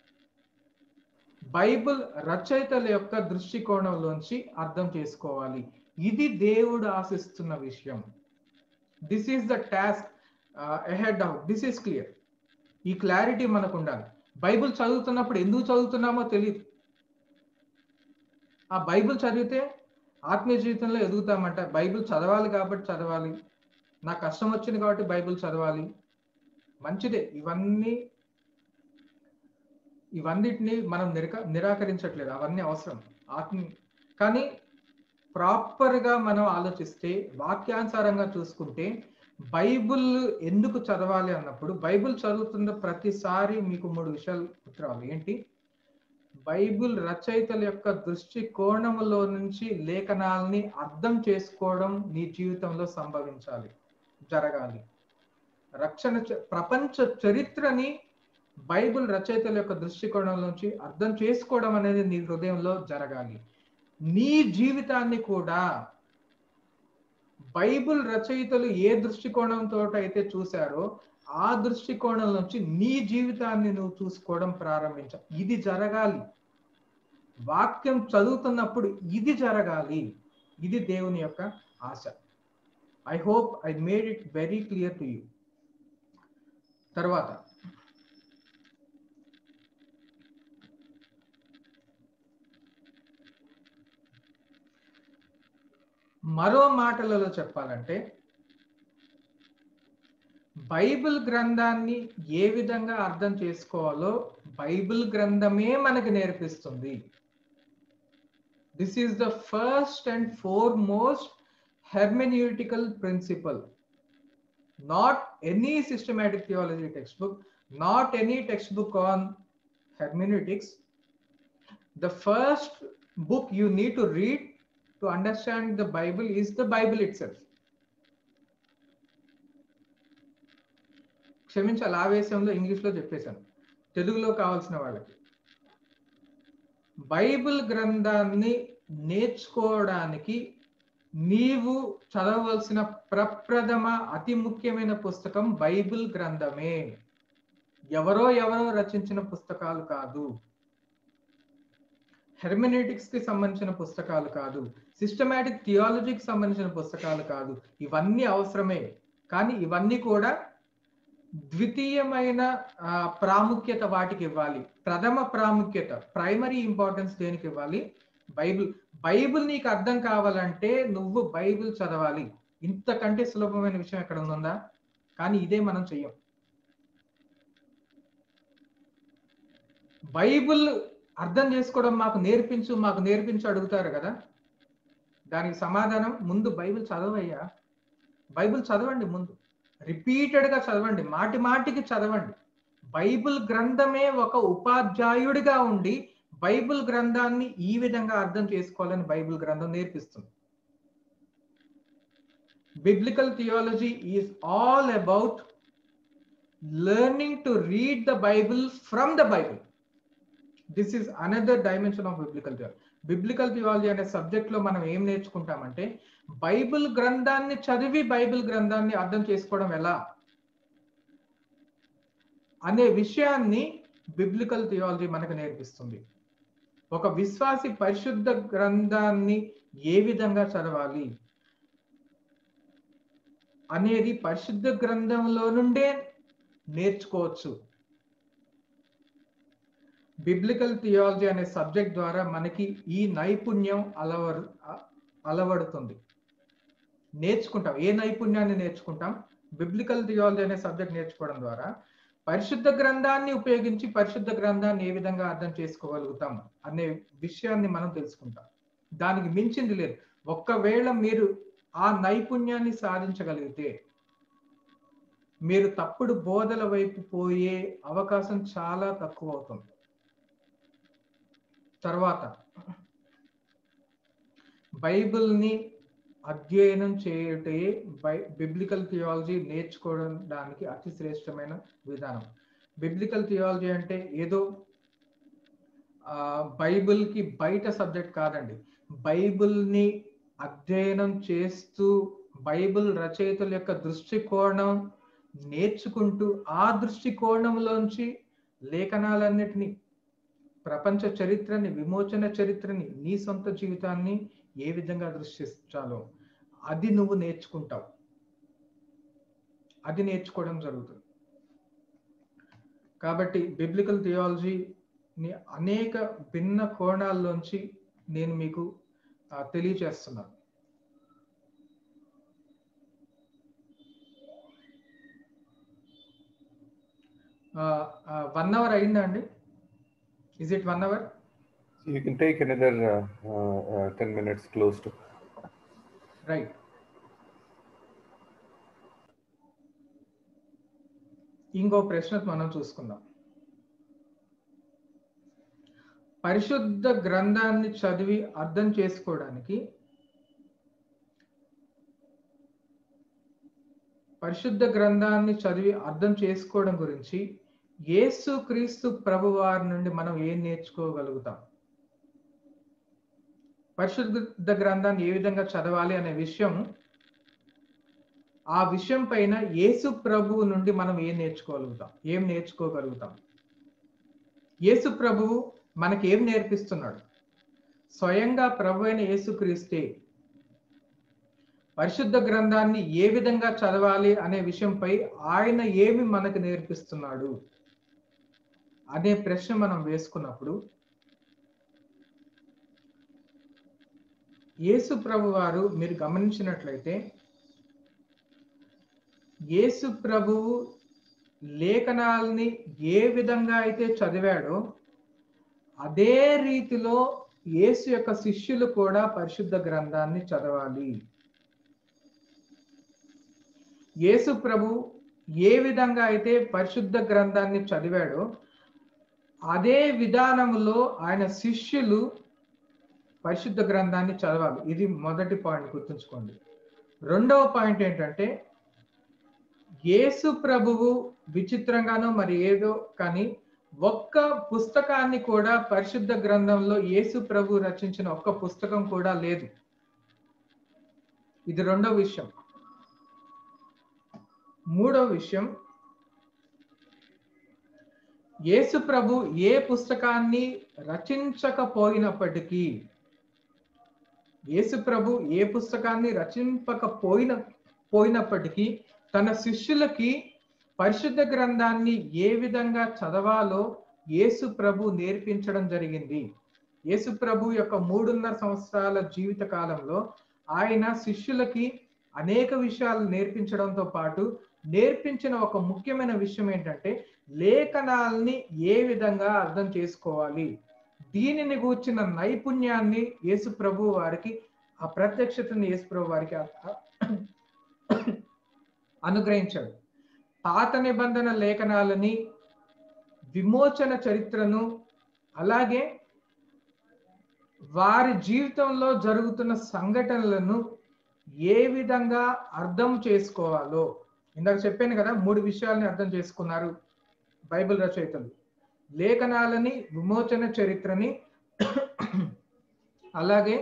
బైబుల్ రచయితల యొక్క దృష్టికోణంలోంచి అర్థం చేసుకోవాలి ఇది దేవుడు ఆశిస్తున్న విషయం this is the task ahead out this is clear ఈ క్లారిటీ మనకు ఉండాలి బైబుల్ చదువుతున్నప్పుడు ఎందుకు చదువుతున్నామో తెలియదు ఆ బైబుల్ చదివితే ఆత్మీయ జీవితంలో ఎదుగుతామంట బైబిల్ చదవాలి కాబట్టి చదవాలి నాకు కష్టం వచ్చింది కాబట్టి బైబిల్ చదవాలి మంచిదే ఇవన్నీ ఇవన్నిటిని మనం నిరక నిరాకరించట్లేదు అవన్నీ అవసరం ఆత్మ కానీ ప్రాపర్గా మనం ఆలోచిస్తే వాక్యానుసారంగా చూసుకుంటే బైబుల్ ఎందుకు చదవాలి అన్నప్పుడు బైబుల్ చదువుతున్న ప్రతిసారి మీకు మూడు విషయాలు గుర్తురావాలి ఏంటి బైబుల్ రచయితల యొక్క దృష్టి కోణములో నుంచి లేఖనాల్ని అర్థం చేసుకోవడం నీ జీవితంలో సంభవించాలి జరగాలి రక్షణ ప్రపంచ చరిత్రని బైబుల్ రచయితల యొక్క దృష్టికోణం నుంచి అర్థం చేసుకోవడం అనేది నీ హృదయంలో జరగాలి నీ జీవితాన్ని కూడా బైబుల్ రచయితలు ఏ దృష్టికోణంతో అయితే చూశారో ఆ దృష్టికోణం నుంచి నీ జీవితాన్ని నువ్వు చూసుకోవడం ప్రారంభించ ఇది జరగాలి వాక్యం చదువుతున్నప్పుడు ఇది జరగాలి ఇది దేవుని యొక్క ఆశ I hope I made it very clear to you తర్వాత మరో మాటలలో చెప్పాలంటే బైబిల్ గ్రంథాన్ని ఏ విధంగా అర్థం చేసుకోవాలో బైబిల్ గ్రంథమే మనకు నేర్పిస్తుంది this is the first and foremost hermeneutical principle not any systematic theology text book not any text book on hermeneutics the first book you need to read to understand the bible is the bible itself క్షమించాలి ఆవేశంలో ఇంగ్లీష్లో చెప్పేశాను తెలుగులో కావాల్సిన వాళ్ళకి Bible గ్రంథాన్ని నేర్చుకోవడానికి నీవు చదవవలసిన ప్రప్రథమ అతి ముఖ్యమైన పుస్తకం బైబిల్ గ్రంథమే ఎవరో ఎవరో రచించిన పుస్తకాలు కాదు హెర్మెనెటిక్స్ కి సంబంధించిన పుస్తకాలు కాదు సిస్టమాటిక్ థియాలజీకి సంబంధించిన పుస్తకాలు కాదు ఇవన్నీ అవసరమే కానీ ఇవన్నీ కూడా ద్వితీయమైన ప్రాముఖ్యత వాటికి ఇవ్వాలి ప్రథమ ప్రాముఖ్యత ప్రైమరీ ఇంపార్టెన్స్ దేనికి ఇవ్వాలి బైబిల్ బైబిల్ నీకు అర్థం కావాలంటే నువ్వు బైబిల్ చదవాలి ఇంతకంటే సులభమైన విషయం ఎక్కడ ఉందా కానీ ఇదే మనం చెయ్యం బైబిల్ అర్థం చేసుకోవడం మాకు నేర్పించు మాకు నేర్పించు అడుగుతారు కదా దానికి సమాధానం ముందు బైబిల్ చదవయ్యా బైబిల్ చదవండి ముందు రిపీటెడ్ గా చదవండి మాటి మాటికి చదవండి బైబిల్ గ్రంథమే ఒక ఉపాధ్యాయుడిగా ఉండి బైబిల్ గ్రంథాన్ని ఈ విధంగా అర్థం చేసుకోవాలని బైబిల్ గ్రంథం నేర్పిస్తుంది biblical theology is all about learning to read the Bible from the Bible this is another dimension of biblical theology biblical theology అనే సబ్జెక్ట్ లో మనం ఏం నేర్చుకుంటామంటే బైబిల్ గ్రంథాన్ని చదివి బైబిల్ గ్రంథాన్ని అర్థం చేసుకోవడం ఎలా అనే విషయాన్ని బిబ్లికల్ థియాలజీ మనకు నేర్పిస్తుంది ఒక విశ్వాసి పరిశుద్ధ గ్రంథాన్ని ఏ విధంగా చదవాలి అనేది పరిశుద్ధ గ్రంథంలో నుండే నేర్చుకోవచ్చు బిబ్లికల్ థియాలజీ అనే సబ్జెక్ట్ ద్వారా మనకి ఈ నైపుణ్యం అలవరు అలవడుతుంది నేర్చుకుంటాం ఏ నైపుణ్యాన్ని నేర్చుకుంటాం బిబ్లికల్ థియాలజీ అనే సబ్జెక్ట్ నేర్చుకోవడం ద్వారా పరిశుద్ధ గ్రంథాన్ని ఉపయోగించి పరిశుద్ధ గ్రంథాన్ని ఏ విధంగా అర్థం చేసుకోగలుగుతాం అనే విషయాన్ని మనం తెలుసుకుంటాం దానికి మించింది లేదు ఒక్కవేళ మీరు ఆ నైపుణ్యాన్ని సాధించగలిగితే మీరు తప్పుడు బోధల వైపు పోయే అవకాశం చాలా తక్కువ అవుతుంది తర్వాత బైబిల్ని అధ్యయనం చేయుటే బై బిబ్లికల్ థియాలజీ నేర్చుకోవడానికి అతి శ్రేష్టమైన విధానం బిబ్లికల్ థియాలజీ అంటే ఏదో బైబిల్కి బయట సబ్జెక్ట్ కాదండి బైబిల్ని అధ్యయనం చేస్తూ బైబిల్ రచయితల యొక్క దృష్టికోణం నేర్చుకుంటూ ఆ దృష్టికోణంలోంచి లేఖనాలన్నిటినీ ప్రపంచ చరిత్రని విమోచన చరిత్రని నీ సొంత జీవితాన్ని ఏ విధంగా దృష్టించాలో అది నువ్వు నేర్చుకుంటావు అది నేర్చుకోవడం జరుగుతుంది కాబట్టి బిబ్లికల్ థియాలజీని అనేక భిన్న కోణాల్లోంచి నేను మీకు తెలియచేస్తున్నాను వన్ అవర్ అయిందా అండి is it one hour You can take another uh, uh, uh, 10 minutes close to. Right ఇంకో ప్రశ్న మనం చూసుకుందాం పరిశుద్ధ గ్రంథాన్ని చదివి అర్థం చేసుకోవడానికి పరిశుద్ధ గ్రంథాన్ని చదివి అర్థం చేసుకోవడం గురించి యేసు క్రీస్తు ప్రభు వారి నుండి మనం ఏం నేర్చుకోగలుగుతాం పరిశుద్ధ గ్రంథాన్ని ఏ విధంగా చదవాలి అనే విషయం ఆ విషయం పైన యేసు ప్రభువు నుండి మనం ఏం నేర్చుకోగలుగుతాం ఏం నేర్చుకోగలుగుతాం యేసు ప్రభువు మనకి ఏం నేర్పిస్తున్నాడు స్వయంగా ప్రభు అయిన యేసుక్రీస్తే పరిశుద్ధ గ్రంథాన్ని ఏ విధంగా చదవాలి అనే విషయంపై ఆయన ఏమి మనకు నేర్పిస్తున్నాడు అనే ప్రశ్న మనం వేసుకున్నప్పుడు యేసు ప్రభు వారు మీరు గమనించినట్లయితే యేసు ప్రభువు లేఖనాల్ని ఏ విధంగా అయితే చదివాడో అదే రీతిలో యేసు యొక్క శిష్యులు కూడా పరిశుద్ధ గ్రంథాన్ని చదవాలి యేసు ప్రభు ఏ విధంగా అయితే పరిశుద్ధ గ్రంథాన్ని చదివాడో అదే విధానంలో ఆయన శిష్యులు పరిశుద్ధ గ్రంథాన్ని చదవాలి ఇది మొదటి పాయింట్ గుర్తుంచుకోండి రెండవ పాయింట్ ఏంటంటే యేసు ప్రభువు విచిత్రంగానో మరి ఏదో కానీ ఒక్క పుస్తకాన్ని కూడా పరిశుద్ధ గ్రంథంలో యేసు ప్రభు రచించిన ఒక్క పుస్తకం కూడా లేదు ఇది రెండవ విషయం మూడవ విషయం యేసు ప్రభు ఏ పుస్తకాన్ని రచించకపోయినప్పటికీ యేసు ప్రభు ఏ పుస్తకాన్ని రచింపకపోయిన పోయినప్పటికీ తన శిష్యులకి పరిశుద్ధ గ్రంథాన్ని ఏ విధంగా చదవాలో యేసు ప్రభు నేర్పించడం జరిగింది యేసు ప్రభు యొక్క మూడున్నర సంవత్సరాల జీవిత కాలంలో ఆయన శిష్యులకి అనేక విషయాలు నేర్పించడంతో పాటు నేర్పించిన ఒక ముఖ్యమైన విషయం ఏంటంటే లేఖనాల్ని ఏ విధంగా అర్థం చేసుకోవాలి దీనిని గూర్చిన నైపుణ్యాన్ని యేసు ప్రభు వారికి ఆ ప్రత్యక్షతని యేసు ప్రభు వారికి అ- అనుగ్రహించాడు పాత నిబంధన లేఖనాలని విమోచన చరిత్రను అలాగే వారి జీవితంలో జరుగుతున్న సంఘటనలను ఏ విధంగా అర్థం చేసుకోవాలో ఇందాక చెప్పాను కదా మూడు విషయాల్ని అర్థం చేసుకున్నారు బైబిల్ రచయితలు లేఖనాలని విమోచన చరిత్రని అలాగే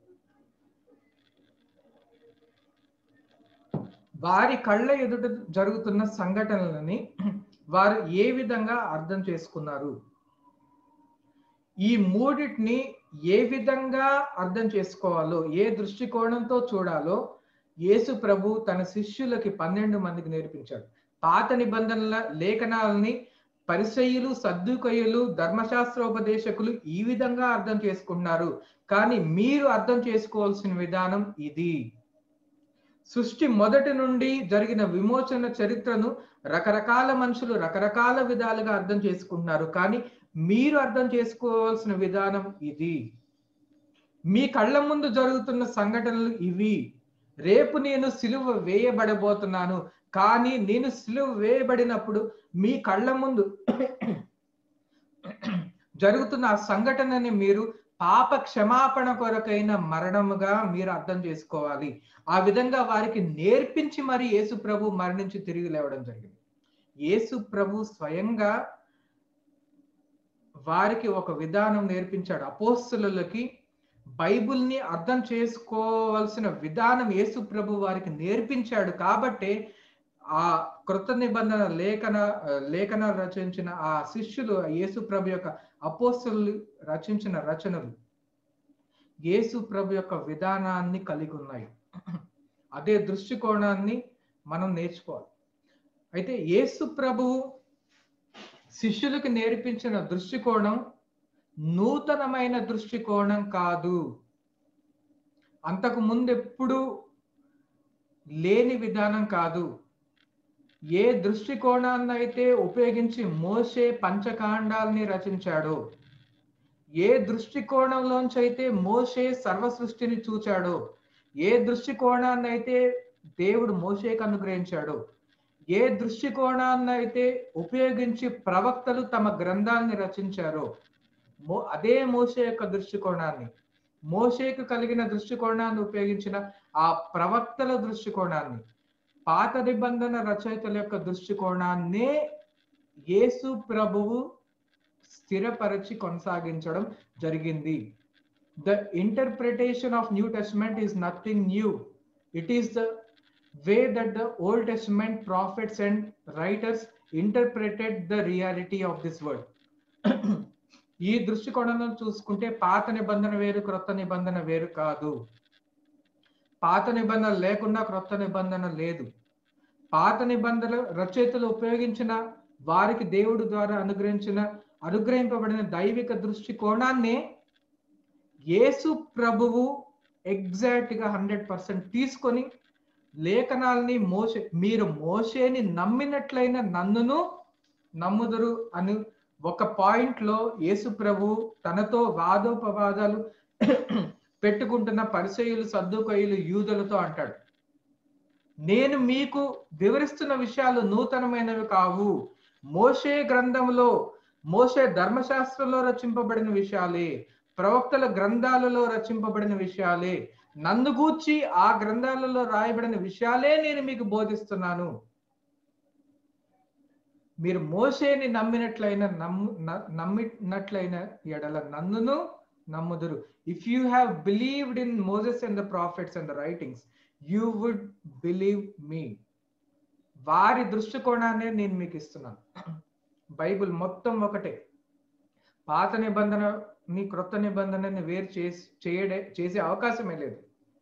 వారి కళ్ళ ఎదుట జరుగుతున్న సంఘటనలని వారు ఏ విధంగా అర్థం చేసుకున్నారు ఈ మూడిటిని ఏ విధంగా అర్థం చేసుకోవాలో ఏ దృష్టికోణంతో చూడాలో యేసు ప్రభు తన శిష్యులకి పన్నెండు మందికి నేర్పించాడు పాత నిబంధనల లేఖనాలని పరిసయులు సద్దుకయ్యులు ధర్మశాస్త్రోపదేశకులు ఈ విధంగా అర్థం చేసుకున్నారు కానీ మీరు అర్థం చేసుకోవాల్సిన విధానం ఇది సృష్టి మొదటి నుండి జరిగిన విమోచన చరిత్రను రకరకాల మనుషులు రకరకాల విధాలుగా అర్థం చేసుకుంటున్నారు కానీ మీరు అర్థం చేసుకోవాల్సిన విధానం ఇది మీ కళ్ళ ముందు జరుగుతున్న సంఘటనలు ఇవి రేపు నేను సిలువ వేయబడబోతున్నాను కానీ నేను సిలువ వేయబడినప్పుడు మీ కళ్ళ ముందు జరుగుతున్న ఆ సంఘటనని మీరు పాప క్షమాపణ కొరకైన మరణముగా మీరు అర్థం చేసుకోవాలి ఆ విధంగా వారికి నేర్పించి మరి యేసు ప్రభు మరణించి తిరిగి లేవడం జరిగింది యేసు ప్రభు స్వయంగా వారికి ఒక విధానం నేర్పించాడు అపోస్తులకి బైబిల్ని అర్థం చేసుకోవాల్సిన విధానం యేసు ప్రభు వారికి నేర్పించాడు కాబట్టే ఆ కృత నిబంధన లేఖన లేఖన రచించిన ఆ శిష్యులు యేసు ప్రభు యొక్క అపోస్తులు రచించిన రచనలు యేసు ప్రభు యొక్క విధానాన్ని కలిగి ఉన్నాయి అదే దృష్టికోణాన్ని మనం నేర్చుకోవాలి అయితే యేసు ప్రభువు శిష్యులకు నేర్పించిన దృష్టికోణం నూతనమైన దృష్టికోణం కాదు అంతకు ముందు ఎప్పుడు లేని విధానం కాదు ఏ దృష్టికోణాన్ని అయితే ఉపయోగించి మోసే పంచకాండాల్ని రచించాడో ఏ దృష్టికోణంలోంచి అయితే మోసే సర్వ సృష్టిని చూచాడో ఏ దృష్టికోణాన్ని అయితే దేవుడు మోసేకు అనుగ్రహించాడో ఏ దృష్టికోణాన్ని అయితే ఉపయోగించి ప్రవక్తలు తమ గ్రంథాన్ని రచించారో మో అదే మోసే యొక్క దృష్టికోణాన్ని మోసేకు కలిగిన దృష్టికోణాన్ని ఉపయోగించిన ఆ ప్రవక్తల దృష్టికోణాన్ని పాత నిబంధన రచయితల యొక్క దృష్టికోణాన్నే యేసు ప్రభువు స్థిరపరిచి కొనసాగించడం జరిగింది the interpretation of New Testament is nothing new it is the way that the Old Testament prophets and writers interpreted the reality of this world ఈ దృష్టికోణంలో చూసుకుంటే పాత నిబంధన వేరు క్రొత్త నిబంధన వేరు కాదు పాత నిబంధన లేకుండా క్రొత్త నిబంధన లేదు పాత నిబంధన రచయితలు ఉపయోగించిన వారికి దేవుడు ద్వారా అనుగ్రహించిన అనుగ్రహింపబడిన దైవిక దృష్టికోణాన్నే యేసు ప్రభువు ఎగ్జాక్ట్ గా హండ్రెడ్ పర్సెంట్ తీసుకొని లేఖనాల్ని మోసే మీరు మోసేని నమ్మినట్లయిన నన్నును నమ్ముదురు అని ఒక పాయింట్ లో యేసు ప్రభు తనతో వాదోపవాదాలు పెట్టుకుంటున్న పరిచయులు సర్దుకయులు యూదులతో అంటాడు నేను మీకు వివరిస్తున్న విషయాలు నూతనమైనవి కావు మోషే గ్రంథంలో మోషే ధర్మశాస్త్రంలో రచింపబడిన విషయాలే ప్రవక్తల గ్రంథాలలో రచింపబడిన విషయాలే నన్ను గూర్చి ఆ గ్రంథాలలో రాయబడిన విషయాలే నేను మీకు బోధిస్తున్నాను మీరు మోసేని నమ్మినట్లయిన నమ్ము నమ్మినట్లయిన ఎడల నన్నును నమ్ముదురు if you have believed in Moses and the prophets and the writings you would believe me వారి దృష్టికోణాన్ని నేను మీకు ఇస్తున్నాను బైబిల్ మొత్తం ఒకటే పాత నిబంధనని క్రొత్త నిబంధనని వేరు చేసి చేయడే చేసే అవకాశమే లేదు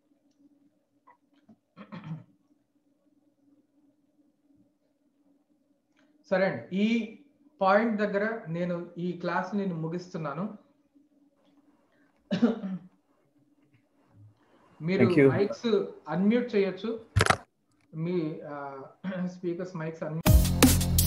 సరే అండి ఈ పాయింట్ దగ్గర నేను ఈ క్లాస్ నేను ముగిస్తున్నాను మీరు Thank you. మైక్స్ అన్మ్యూట్ చేయొచ్చు మీ స్పీకర్స్ మైక్స్ అన్ని